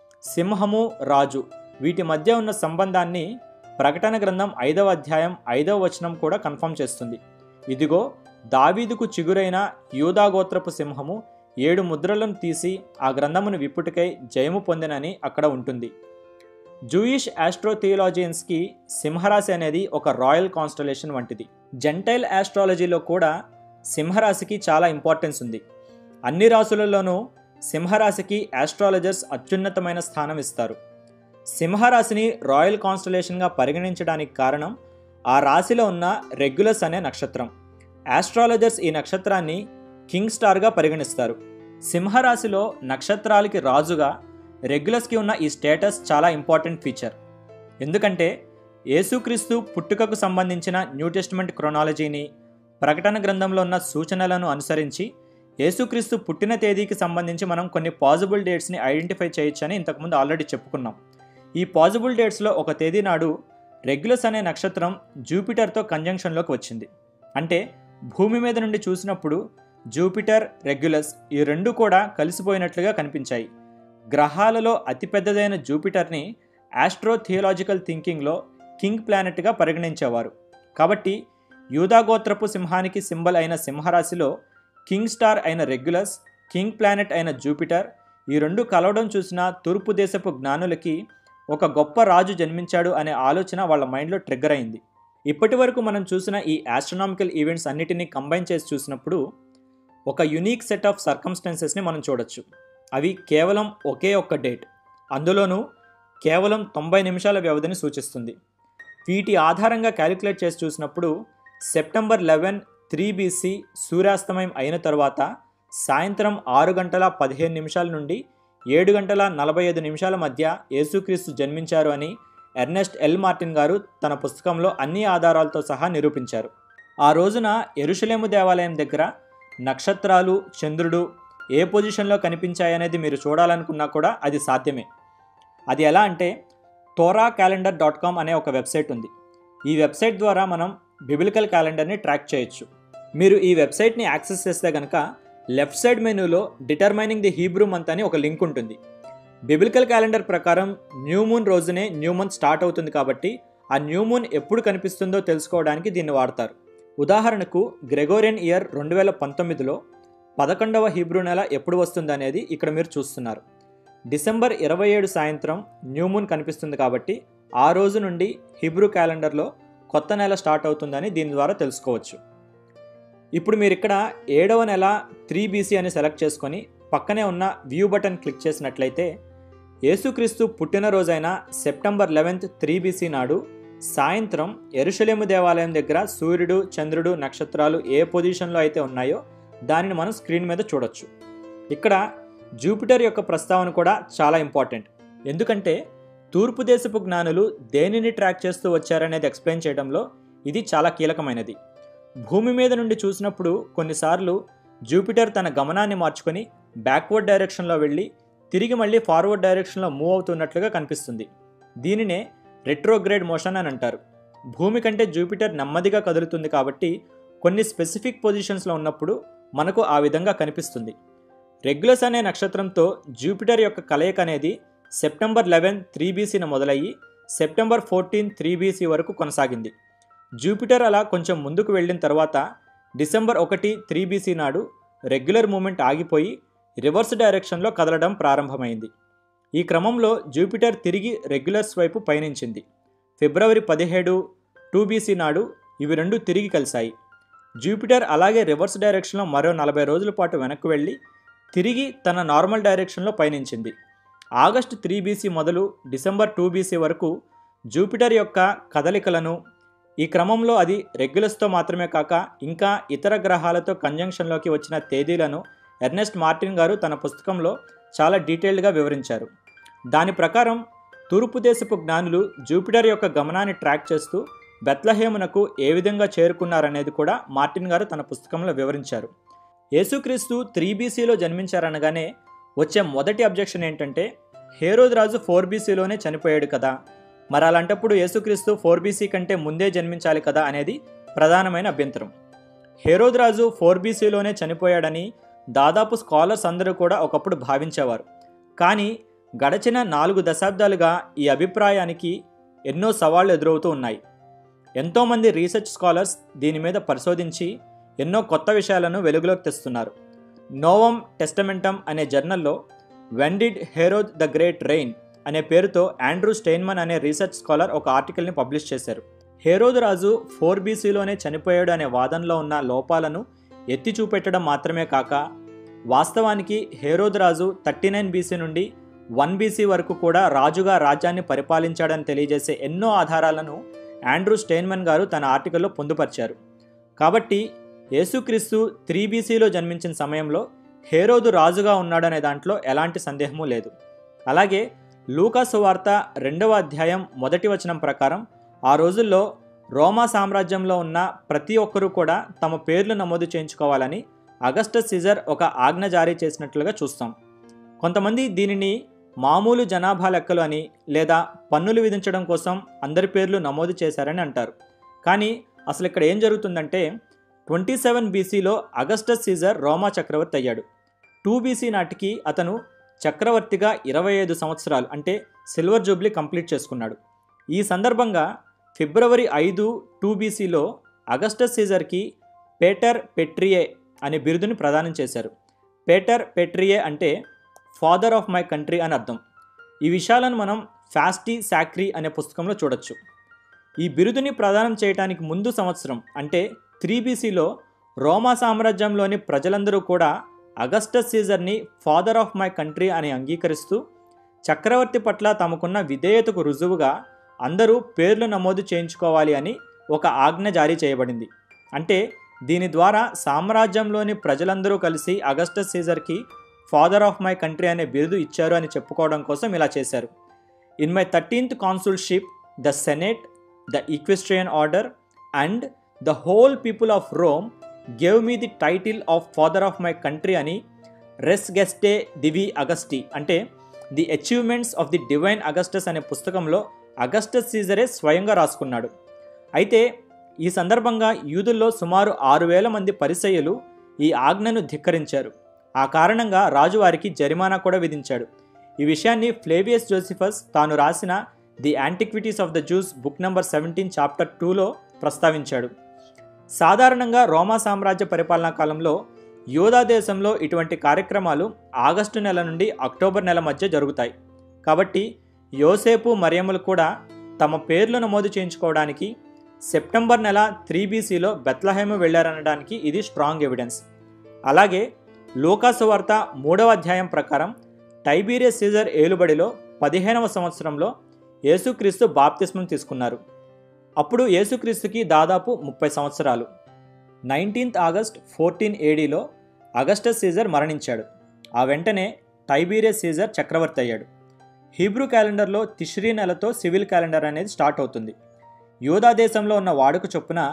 సింహము రాజు వీటి మధ్య ఉన్న సంబంధాన్ని ప్రకటన గ్రంథం ఐదవ అధ్యాయం ఐదవ వచనం కూడా కన్ఫర్మ్ చేస్తుంది ఇదిగో దావీదుకు చిగురైన యూదాగోత్రపు సింహము ఏడు ముద్రలను తీసి ఆ గ్రంథమును విప్పుటికై జయము పొందినని అక్కడ ఉంటుంది జూయిష్ ఆస్ట్రో థియోలాజియన్స్కి సింహరాశి అనేది ఒక రాయల్ కాన్స్టలేషన్ వంటిది జెంటైల్ ఆస్ట్రాలజీలో కూడా సింహరాశికి చాలా ఇంపార్టెన్స్ ఉంది అన్ని రాశులలోనూ సింహరాశికి ఆస్ట్రాలజర్స్ అత్యున్నతమైన స్థానం ఇస్తారు సింహరాశిని రాయల్ కాన్స్టలేషన్గా పరిగణించడానికి కారణం ఆ రాశిలో ఉన్న రెగ్యులస్ అనే నక్షత్రం ఆస్ట్రాలజర్స్ ఈ నక్షత్రాన్ని కింగ్ స్టార్గా పరిగణిస్తారు సింహరాశిలో నక్షత్రాలకి రాజుగా రెగ్యులస్కి ఉన్న ఈ స్టేటస్ చాలా ఇంపార్టెంట్ ఫీచర్ ఎందుకంటే యేసుక్రీస్తు పుట్టుకకు సంబంధించిన న్యూ టెస్టిమెంట్ క్రొనాలజీని ప్రకటన గ్రంథంలో ఉన్న సూచనలను అనుసరించి యేసుక్రీస్తు పుట్టిన తేదీకి సంబంధించి మనం కొన్ని పాజిబుల్ డేట్స్ని ఐడెంటిఫై చేయొచ్చని ఇంతకుముందు ఆల్రెడీ చెప్పుకున్నాం ఈ పాజిబుల్ డేట్స్లో ఒక తేదీ నాడు రెగ్యులస్ అనే నక్షత్రం జూపిటర్తో కంజంక్షన్లోకి వచ్చింది అంటే భూమి మీద నుండి చూసినప్పుడు జూపిటర్ రెగ్యులస్ ఈ రెండు కూడా కలిసిపోయినట్లుగా కనిపించాయి గ్రహాలలో అతిపెద్దదైన జూపిటర్ని ఆస్ట్రో థియోలాజికల్ థింకింగ్లో కింగ్ ప్లానెట్గా పరిగణించేవారు కాబట్టి యూదాగోత్రపు సింహానికి సింబల్ అయిన సింహరాశిలో కింగ్ స్టార్ అయిన రెగ్యులస్ కింగ్ ప్లానెట్ అయిన జూపిటర్ ఈ రెండు కలవడం చూసిన తూర్పు దేశపు జ్ఞానులకి ఒక గొప్ప రాజు జన్మించాడు అనే ఆలోచన వాళ్ళ మైండ్లో ట్రిగ్గర్ అయింది ఇప్పటి వరకు మనం చూసిన ఈ ఆస్ట్రోనామికల్ ఈవెంట్స్ అన్నిటినీ కంబైన్ చేసి చూసినప్పుడు ఒక యునీక్ సెట్ ఆఫ్ సర్కమ్స్టాన్సెస్ని మనం చూడొచ్చు అవి కేవలం ఒకే ఒక్క డేట్ అందులోనూ కేవలం తొంభై నిమిషాల వ్యవధిని సూచిస్తుంది వీటి ఆధారంగా క్యాలిక్యులేట్ చేసి చూసినప్పుడు సెప్టెంబర్ లెవెన్ త్రీ బీసీ సూర్యాస్తమయం అయిన తర్వాత సాయంత్రం ఆరు గంటల పదిహేను నిమిషాల నుండి ఏడు గంటల నలభై ఐదు నిమిషాల మధ్య యేసుక్రీస్తు జన్మించారు అని ఎర్నెస్ట్ ఎల్ మార్టిన్ గారు తన పుస్తకంలో అన్ని ఆధారాలతో సహా నిరూపించారు ఆ రోజున ఎరుషలేము దేవాలయం దగ్గర నక్షత్రాలు చంద్రుడు ఏ పొజిషన్లో కనిపించాయనేది మీరు చూడాలనుకున్నా కూడా అది సాధ్యమే అది ఎలా అంటే తోరా క్యాలెండర్ డాట్ కామ్ అనే ఒక వెబ్సైట్ ఉంది ఈ వెబ్సైట్ ద్వారా మనం బిబిలికల్ క్యాలెండర్ని ట్రాక్ చేయొచ్చు మీరు ఈ వెబ్సైట్ని యాక్సెస్ చేస్తే కనుక లెఫ్ట్ సైడ్ మెనూలో డిటర్మైనింగ్ ది హీబ్రూ మంత్ అని ఒక లింక్ ఉంటుంది బిబిలికల్ క్యాలెండర్ ప్రకారం న్యూ మూన్ రోజునే న్యూ మంత్ స్టార్ట్ అవుతుంది కాబట్టి ఆ న్యూ మూన్ ఎప్పుడు కనిపిస్తుందో తెలుసుకోవడానికి దీన్ని వాడతారు ఉదాహరణకు గ్రెగోరియన్ ఇయర్ రెండు వేల పంతొమ్మిదిలో పదకొండవ హీబ్రూ నెల ఎప్పుడు వస్తుంది అనేది ఇక్కడ మీరు చూస్తున్నారు డిసెంబర్ ఇరవై ఏడు సాయంత్రం న్యూ మూన్ కనిపిస్తుంది కాబట్టి ఆ రోజు నుండి హిబ్రూ క్యాలెండర్లో కొత్త నెల స్టార్ట్ అవుతుందని దీని ద్వారా తెలుసుకోవచ్చు ఇప్పుడు మీరు ఇక్కడ ఏడవ నెల త్రీ బీసీ అని సెలెక్ట్ చేసుకొని పక్కనే ఉన్న వ్యూ బటన్ క్లిక్ చేసినట్లయితే యేసుక్రీస్తు పుట్టినరోజైన సెప్టెంబర్ లెవెన్త్ త్రీ బీసీ నాడు సాయంత్రం ఎరుషలేము దేవాలయం దగ్గర సూర్యుడు చంద్రుడు నక్షత్రాలు ఏ పొజిషన్లో అయితే ఉన్నాయో దానిని మనం స్క్రీన్ మీద చూడొచ్చు ఇక్కడ జూపిటర్ యొక్క ప్రస్తావన కూడా చాలా ఇంపార్టెంట్ ఎందుకంటే తూర్పు దేశపు జ్ఞానులు దేనిని ట్రాక్ చేస్తూ వచ్చారనేది ఎక్స్ప్లెయిన్ చేయడంలో ఇది చాలా కీలకమైనది భూమి మీద నుండి చూసినప్పుడు కొన్నిసార్లు జూపిటర్ తన గమనాన్ని మార్చుకొని బ్యాక్వర్డ్ డైరెక్షన్లో వెళ్ళి తిరిగి మళ్ళీ ఫార్వర్డ్ డైరెక్షన్లో మూవ్ అవుతున్నట్లుగా కనిపిస్తుంది దీనినే రెట్రోగ్రేడ్ మోషన్ అని అంటారు భూమి కంటే జూపిటర్ నెమ్మదిగా కదులుతుంది కాబట్టి కొన్ని స్పెసిఫిక్ పొజిషన్స్లో ఉన్నప్పుడు మనకు ఆ విధంగా కనిపిస్తుంది రెగ్యులస్ అనే నక్షత్రంతో జూపిటర్ యొక్క కలయిక అనేది సెప్టెంబర్ లెవెన్ త్రీ బీసీన మొదలయ్యి సెప్టెంబర్ ఫోర్టీన్ త్రీ బీసీ వరకు కొనసాగింది జూపిటర్ అలా కొంచెం ముందుకు వెళ్ళిన తర్వాత డిసెంబర్ ఒకటి త్రీ బీసీ నాడు రెగ్యులర్ మూమెంట్ ఆగిపోయి రివర్స్ డైరెక్షన్లో కదలడం ప్రారంభమైంది ఈ క్రమంలో జూపిటర్ తిరిగి రెగ్యులర్స్ వైపు పయనించింది ఫిబ్రవరి పదిహేడు టూ బీసీ నాడు ఇవి రెండు తిరిగి కలిశాయి జూపిటర్ అలాగే రివర్స్ డైరెక్షన్లో మరో నలభై రోజుల పాటు వెనక్కి వెళ్ళి తిరిగి తన నార్మల్ డైరెక్షన్లో పయనించింది ఆగస్టు త్రీ బీసీ మొదలు డిసెంబర్ టూ బీసీ వరకు జూపిటర్ యొక్క కదలికలను ఈ క్రమంలో అది రెగ్యులర్స్తో మాత్రమే కాక ఇంకా ఇతర గ్రహాలతో కంజంక్షన్లోకి వచ్చిన తేదీలను ఎర్నెస్ట్ మార్టిన్ గారు తన పుస్తకంలో చాలా డీటెయిల్డ్గా వివరించారు దాని ప్రకారం తూర్పు దేశపు జ్ఞానులు జూపిటర్ యొక్క గమనాన్ని ట్రాక్ చేస్తూ బెత్లహేమునకు ఏ విధంగా చేరుకున్నారనేది కూడా మార్టిన్ గారు తన పుస్తకంలో వివరించారు యేసుక్రీస్తు త్రీ బీసీలో జన్మించారనగానే వచ్చే మొదటి అబ్జెక్షన్ ఏంటంటే హేరోద్ రాజు ఫోర్ బీసీలోనే చనిపోయాడు కదా మరి అలాంటప్పుడు యేసుక్రీస్తు ఫోర్ బీసీ కంటే ముందే జన్మించాలి కదా అనేది ప్రధానమైన అభ్యంతరం హేరోద్ రాజు ఫోర్ బీసీలోనే చనిపోయాడని దాదాపు స్కాలర్స్ అందరూ కూడా ఒకప్పుడు భావించేవారు కానీ గడచిన నాలుగు దశాబ్దాలుగా ఈ అభిప్రాయానికి ఎన్నో సవాళ్లు ఎదురవుతూ ఉన్నాయి ఎంతోమంది రీసెర్చ్ స్కాలర్స్ దీని మీద పరిశోధించి ఎన్నో కొత్త విషయాలను వెలుగులోకి తెస్తున్నారు నోవం టెస్టమెంటమ్ అనే జర్నల్లో వెండిడ్ హెరోద్ ద గ్రేట్ రెయిన్ అనే పేరుతో ఆండ్రూ స్టెయిన్మన్ అనే రీసెర్చ్ స్కాలర్ ఒక ఆర్టికల్ని పబ్లిష్ చేశారు హేరోద్ రాజు ఫోర్ బీసీలోనే చనిపోయాడు అనే వాదనలో ఉన్న లోపాలను ఎత్తి చూపెట్టడం మాత్రమే కాక వాస్తవానికి హేరోద్ రాజు థర్టీ నైన్ బీసీ నుండి వన్ బీసీ వరకు కూడా రాజుగా రాజ్యాన్ని పరిపాలించాడని తెలియజేసే ఎన్నో ఆధారాలను ఆండ్రూ స్టెయిన్మన్ గారు తన ఆర్టికల్లో పొందుపరిచారు కాబట్టి యేసుక్రీస్తు త్రీ బీసీలో జన్మించిన సమయంలో హేరోదు రాజుగా ఉన్నాడనే దాంట్లో ఎలాంటి సందేహమూ లేదు అలాగే లూకాసు వార్త రెండవ అధ్యాయం మొదటి వచనం ప్రకారం ఆ రోజుల్లో రోమా సామ్రాజ్యంలో ఉన్న ప్రతి ఒక్కరూ కూడా తమ పేర్లు నమోదు చేయించుకోవాలని అగస్టస్ సీజర్ ఒక ఆజ్ఞ జారీ చేసినట్లుగా చూస్తాం కొంతమంది దీనిని మామూలు జనాభా లెక్కలు అని లేదా పన్నులు విధించడం కోసం అందరి పేర్లు నమోదు చేశారని అంటారు కానీ అసలు ఇక్కడ ఏం జరుగుతుందంటే ట్వంటీ సెవెన్ బీసీలో అగస్టస్ సీజర్ రోమా చక్రవర్తి అయ్యాడు టూ బీసీ నాటికి అతను చక్రవర్తిగా ఇరవై ఐదు సంవత్సరాలు అంటే సిల్వర్ జూబ్లీ కంప్లీట్ చేసుకున్నాడు ఈ సందర్భంగా ఫిబ్రవరి ఐదు టూ బీసీలో అగస్టస్ సీజర్కి పేటర్ పెట్రియే అనే బిరుదుని ప్రదానం చేశారు పేటర్ పెట్రియే అంటే ఫాదర్ ఆఫ్ మై కంట్రీ అని అర్థం ఈ విషయాలను మనం ఫాస్టీ సాక్రీ అనే పుస్తకంలో చూడొచ్చు ఈ బిరుదుని ప్రదానం చేయడానికి ముందు సంవత్సరం అంటే త్రీ బీసీలో రోమా సామ్రాజ్యంలోని ప్రజలందరూ కూడా అగస్టస్ సీజర్ని ఫాదర్ ఆఫ్ మై కంట్రీ అని అంగీకరిస్తూ చక్రవర్తి పట్ల తమకున్న విధేయతకు రుజువుగా అందరూ పేర్లు నమోదు చేయించుకోవాలి అని ఒక ఆజ్ఞ జారీ చేయబడింది అంటే దీని ద్వారా సామ్రాజ్యంలోని ప్రజలందరూ కలిసి అగస్టస్ సీజర్కి ఫాదర్ ఆఫ్ మై కంట్రీ అనే బిరుదు ఇచ్చారు అని చెప్పుకోవడం కోసం ఇలా చేశారు in my thirteenth consulship the senate the equestrian order and the whole people of Rome gave me the title of father of my country అని రెస్ గెస్టే దివి అగస్టి అంటే the achievements of the divine Augustus అనే పుస్తకంలో Augustus సీజరే స్వయంగా రాసుకున్నాడు అయితే ఈ సందర్భంగా యూదుల్లో సుమారు ఆరు వేల మంది పరిసయ్యులు ఈ ఆజ్ఞను ధిక్కరించారు ఆ కారణంగా రాజు వారికి జరిమానా కూడా విధించాడు ఈ విషయాన్ని ఫ్లేవియస్ జోసిఫస్ తాను రాసిన the antiquities of the Jews book number seventeen chapter టూలో ప్రస్తావించాడు సాధారణంగా రోమా సామ్రాజ్య పరిపాలనా కాలంలో యోధా దేశంలో ఇటువంటి కార్యక్రమాలు ఆగస్టు నెల నుండి అక్టోబర్ నెల మధ్య జరుగుతాయి కాబట్టి యోసేపు మరియములు కూడా తమ పేర్లు నమోదు చేయించుకోవడానికి సెప్టెంబర్ నెల త్రీ బీసీలో బెత్లహేము వెళ్లారనడానికి ఇది స్ట్రాంగ్ ఎవిడెన్స్ అలాగే లూకాసు వార్త మూడవ అధ్యాయం ప్రకారం టైబీరియస్ సీజర్ ఏలుబడిలో పదిహేనవ సంవత్సరంలో యేసుక్రీస్తు బాప్తిస్మం తీసుకున్నారు అప్పుడు యేసుక్రీస్తుకి దాదాపు ముప్పై సంవత్సరాలు నైన్టీన్త్ ఆగస్ట్ ఫోర్టీన్ ఏడీలో అగస్టస్ సీజర్ మరణించాడు ఆ వెంటనే టైబీరియస్ సీజర్ చక్రవర్తి అయ్యాడు హీబ్రూ క్యాలెండర్లో తిష్రీ నెలతో సివిల్ క్యాలెండర్ అనేది స్టార్ట్ అవుతుంది యూదా దేశంలో ఉన్న వాడుక చొప్పున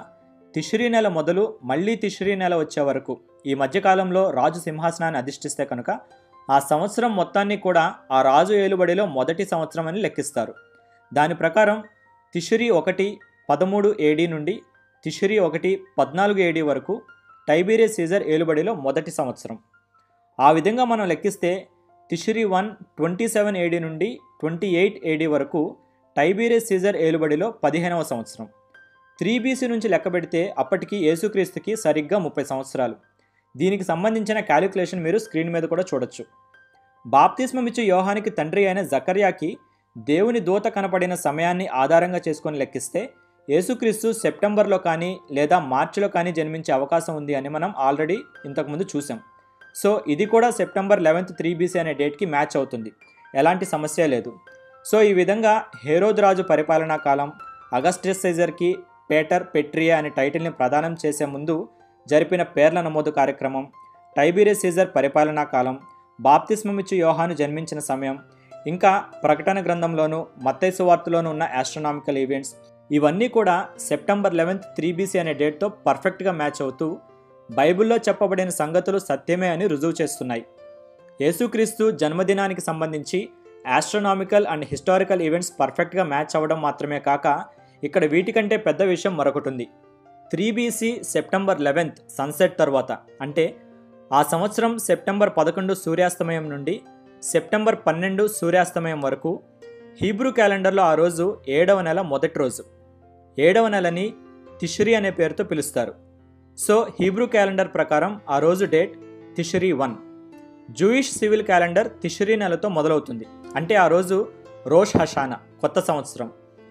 తిషిరి నెల మొదలు మళ్ళీ తిషిరి నెల వచ్చే వరకు ఈ మధ్యకాలంలో రాజు సింహాసనాన్ని అధిష్ఠిస్తే కనుక ఆ సంవత్సరం మొత్తాన్ని కూడా ఆ రాజు ఏలుబడిలో మొదటి సంవత్సరం అని లెక్కిస్తారు దాని ప్రకారం తిషిరి ఒకటి పదమూడు ఏడి నుండి తిషిరి ఒకటి పద్నాలుగు ఏడి వరకు టైబీరియస్ సీజర్ ఏలుబడిలో మొదటి సంవత్సరం ఆ విధంగా మనం లెక్కిస్తే Tishri one twenty seven AD నుండి ట్వంటీ ఎయిట్ ఏడి వరకు టైబీరియస్ సీజర్ ఏలుబడిలో పదిహేనవ సంవత్సరం త్రీ బీసీ నుంచి లెక్క పెడితే అప్పటికి యేసుక్రీస్తుకి సరిగ్గా ముప్పై సంవత్సరాలు దీనికి సంబంధించిన క్యాలిక్యులేషన్ మీరు స్క్రీన్ మీద కూడా చూడొచ్చు బాప్తిస్మం ఇచ్చే యోహానికి తండ్రి అయిన జకర్యాకి దేవుని దూత కనపడిన సమయాన్ని ఆధారంగా చేసుకొని లెక్కిస్తే యేసుక్రీస్తు సెప్టెంబర్లో కానీ లేదా మార్చిలో కానీ జన్మించే అవకాశం ఉంది అని మనం ఆల్రెడీ ఇంతకుముందు చూసాం సో ఇది కూడా సెప్టెంబర్ లెవెన్త్ త్రీ బీసీ అనే డేట్కి మ్యాచ్ అవుతుంది ఎలాంటి సమస్య లేదు సో ఈ విధంగా హేరోద్ రాజు పరిపాలనా కాలం అగస్టస్ సైజర్కి పేటర్ పెట్రియా అనే టైటిల్ని ప్రదానం చేసే ముందు జరిపిన పేర్ల నమోదు కార్యక్రమం టైబీరియస్ సీజర్ పరిపాలనా కాలం బాప్తిస్మమిచ్చు యోహాను జన్మించిన సమయం ఇంకా ప్రకటన గ్రంథంలోను మత్తైసు వార్తలోనూ ఉన్న ఆస్ట్రోనామికల్ ఈవెంట్స్ ఇవన్నీ కూడా సెప్టెంబర్ లెవెన్త్ త్రీ బీసీ అనే డేట్తో పర్ఫెక్ట్గా మ్యాచ్ అవుతూ బైబిల్లో చెప్పబడిన సంగతులు సత్యమే అని రుజువు చేస్తున్నాయి యేసుక్రీస్తు జన్మదినానికి సంబంధించి ఆస్ట్రోనామికల్ అండ్ హిస్టారికల్ ఈవెంట్స్ పర్ఫెక్ట్గా మ్యాచ్ అవ్వడం మాత్రమే కాక ఇక్కడ వీటికంటే పెద్ద విషయం మరొకటి ఉంది three BC September eleventh sunset తర్వాత అంటే ఆ సంవత్సరం సెప్టెంబర్ పదకొండు సూర్యాస్తమయం నుండి సెప్టెంబర్ పన్నెండు సూర్యాస్తమయం వరకు హీబ్రూ క్యాలెండర్లో ఆ రోజు ఏడవ నెల మొదటి రోజు ఏడవ నెలని తిషరి అనే పేరుతో పిలుస్తారు సో హీబ్రూ క్యాలెండర్ ప్రకారం ఆ రోజు date Tishri one Jewish civil calendar Tishri నెలతో మొదలవుతుంది అంటే ఆ రోజు రోష్ హషానా కొత్త సంవత్సరం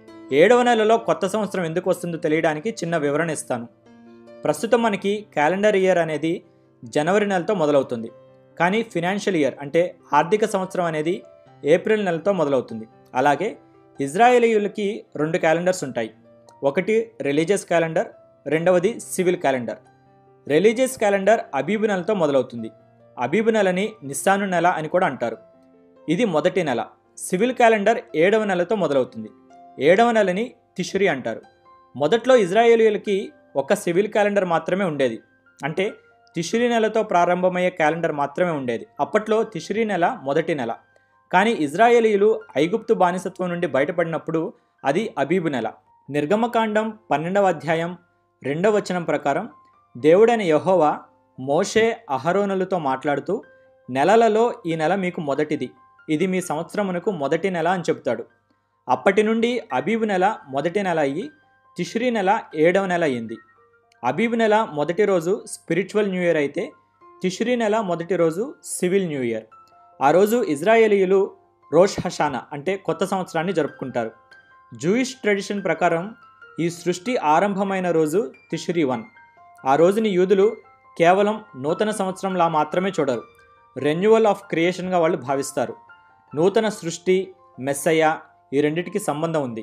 ఏడవ నెలలో కొత్త సంవత్సరం ఎందుకు వస్తుందో తెలియడానికి చిన్న వివరణ ఇస్తాను ప్రస్తుతం మనకి క్యాలెండర్ ఇయర్ అనేది జనవరి నెలతో మొదలవుతుంది కానీ ఫినాన్షియల్ ఇయర్ అంటే ఆర్థిక సంవత్సరం అనేది ఏప్రిల్ నెలతో మొదలవుతుంది అలాగే ఇజ్రాయేలీయులకి రెండు క్యాలెండర్స్ ఉంటాయి ఒకటి రిలీజియస్ క్యాలెండర్ రెండవది సివిల్ క్యాలెండర్ రిలీజియస్ క్యాలెండర్ అబీబు నెలతో మొదలవుతుంది అబీబు నెలని నిస్సాను నెల అని కూడా అంటారు ఇది మొదటి నెల సివిల్ క్యాలెండర్ ఏడవ నెలతో మొదలవుతుంది ఏడవ నెలని తిషురి అంటారు మొదట్లో ఇజ్రాయేలీయులకి ఒక సివిల్ క్యాలెండర్ మాత్రమే ఉండేది అంటే తిషురి నెలతో ప్రారంభమయ్యే క్యాలెండర్ మాత్రమే ఉండేది అప్పట్లో తిషురి నెల మొదటి నెల కానీ ఇజ్రాయేలీయులు ఐగుప్తు బానిసత్వం నుండి బయటపడినప్పుడు అది అబీబు నెల నిర్గమకాండం పన్నెండవ అధ్యాయం రెండవ వచనం ప్రకారం దేవుడైన యహోవా మోషే అహరోనులతో మాట్లాడుతూ నెలలలో ఈ నెల మీకు మొదటిది ఇది మీ సంవత్సరమునకు మొదటి నెల అని చెబుతాడు అప్పటి నుండి అబీబు నెల మొదటి నెల అయ్యి తిష్రీ నెల ఏడవ నెల అయ్యింది అబీబు నెల మొదటి రోజు స్పిరిచువల్ న్యూ ఇయర్ అయితే తిష్రీ నెల మొదటి రోజు సివిల్ న్యూ ఇయర్ ఆ రోజు ఇజ్రాయేలీయులు రోష్ హషానా అంటే కొత్త సంవత్సరాన్ని జరుపుకుంటారు జూయిష్ ట్రెడిషన్ ప్రకారం ఈ సృష్టి ఆరంభమైన రోజు తిషురి వన్ ఆ రోజుని యూదులు కేవలం నూతన సంవత్సరంలా మాత్రమే చూడరు రెన్యువల్ ఆఫ్ క్రియేషన్గా వాళ్ళు భావిస్తారు నూతన సృష్టి మెస్సయ్య ఈ రెండిటికి సంబంధం ఉంది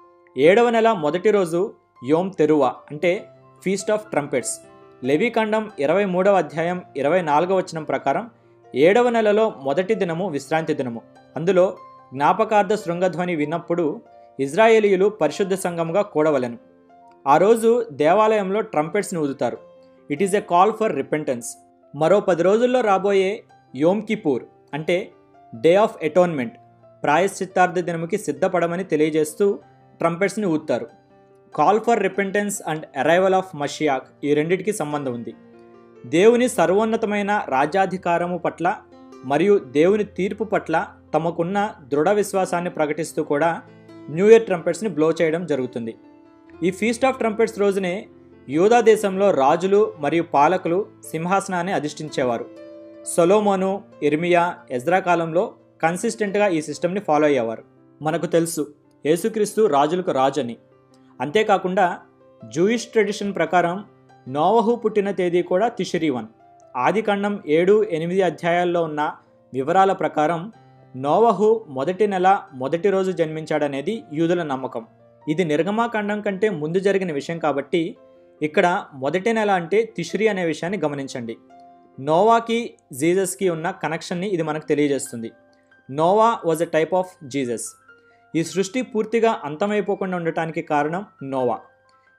ఏడవ నెల మొదటి రోజు యోమ్ తెరువా అంటే ఫీస్ట్ ఆఫ్ ట్రంపెట్స్ లెవీకాండం ఇరవై మూడవ అధ్యాయం ఇరవై నాలుగవ వచనం ప్రకారం ఏడవ నెలలో మొదటి దినము విశ్రాంతి దినము అందులో జ్ఞాపకార్థ శృంగధ్వని విన్నప్పుడు ఇజ్రాయేలీయులు పరిశుద్ధ సంఘంగా కూడవలెను ఆ రోజు దేవాలయంలో ట్రంపెట్స్ని ఊదుతారు it is a call for repentance మరో పది రోజుల్లో రాబోయే యోమ్ కిపూర్ అంటే డే ఆఫ్ ఎటోన్మెంట్ ప్రాయశ్చిత్తార్థ దినముకి సిద్ధపడమని తెలియజేస్తూ ట్రంపెట్స్ని ఊదుతారు call for repentance and arrival of Mashiach ఈ రెండిటికి సంబంధం ఉంది దేవుని సర్వోన్నతమైన రాజ్యాధికారము పట్ల మరియు దేవుని తీర్పు పట్ల తమకున్న దృఢ విశ్వాసాన్ని ప్రకటిస్తూ కూడా న్యూ ఇయర్ ట్రంపెట్స్ని బ్లో చేయడం జరుగుతుంది ఈ ఫీస్ట్ ఆఫ్ ట్రంపెట్స్ రోజునే యూదా దేశంలో రాజులు మరియు పాలకులు సింహాసనాన్ని అధిష్ఠించేవారు సొలోమోను ఇర్మియా ఎజ్రా కాలంలో కన్సిస్టెంట్గా ఈ సిస్టమ్ని ఫాలో అయ్యేవారు మనకు తెలుసు యేసుక్రీస్తు రాజులకు రాజు అని అంతేకాకుండా జూయిష్ ట్రెడిషన్ ప్రకారం నోవహు పుట్టిన తేదీ కూడా తిషిరి వన్ ఆదికాండం ఏడు ఎనిమిది అధ్యాయాల్లో ఉన్న వివరాల ప్రకారం నోవహు మొదటి నెల మొదటి రోజు జన్మించాడనేది యూదుల నమ్మకం ఇది నిర్గమాకాండం కంటే ముందు జరిగిన విషయం కాబట్టి ఇక్కడ మొదటి నెల అంటే తిషిరి అనే విషయాన్ని గమనించండి నోవాకి జీసస్కి ఉన్న కనెక్షన్ని ఇది మనకు తెలియజేస్తుంది Noah was a type of Jesus ఈ సృష్టి పూర్తిగా అంతమైపోకుండా ఉండటానికి కారణం నోవా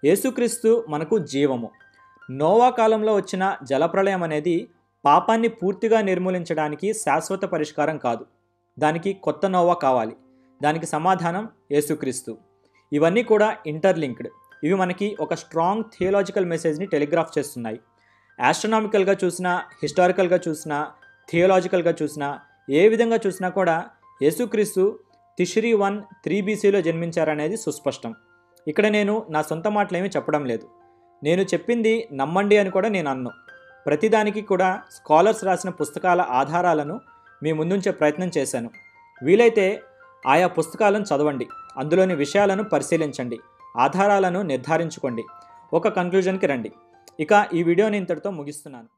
యేసుక్రీస్తు మనకు జీవము నోవా కాలంలో వచ్చిన జలప్రళయం అనేది పాపాన్ని పూర్తిగా నిర్మూలించడానికి శాశ్వత పరిష్కారం కాదు దానికి కొత్త నోవా కావాలి దానికి సమాధానం యేసుక్రీస్తు ఇవన్నీ కూడా ఇంటర్లింక్డ్ ఇవి మనకి ఒక స్ట్రాంగ్ థియోలాజికల్ మెసేజ్ని టెలిగ్రాఫ్ చేస్తున్నాయి ఆస్ట్రనామికల్గా చూసినా హిస్టారికల్గా చూసినా థియోలాజికల్గా చూసినా ఏ విధంగా చూసినా కూడా యేసుక్రీస్తు తిష్రీ వన్ త్రీ బీసీలో జన్మించారనేది సుస్పష్టం ఇక్కడ నేను నా సొంత మాటలేమీ చెప్పడం లేదు నేను చెప్పింది నమ్మండి అని కూడా నేను అన్ను ప్రతిదానికి కూడా స్కాలర్స్ రాసిన పుస్తకాల ఆధారాలను మీ ముందుంచే ప్రయత్నం చేశాను వీలైతే ఆయా పుస్తకాలను చదవండి అందులోని విషయాలను పరిశీలించండి ఆధారాలను నిర్ధారించుకోండి ఒక కంక్లూజన్కి రండి ఇక ఈ వీడియోని ఇంతటితో ముగిస్తున్నాను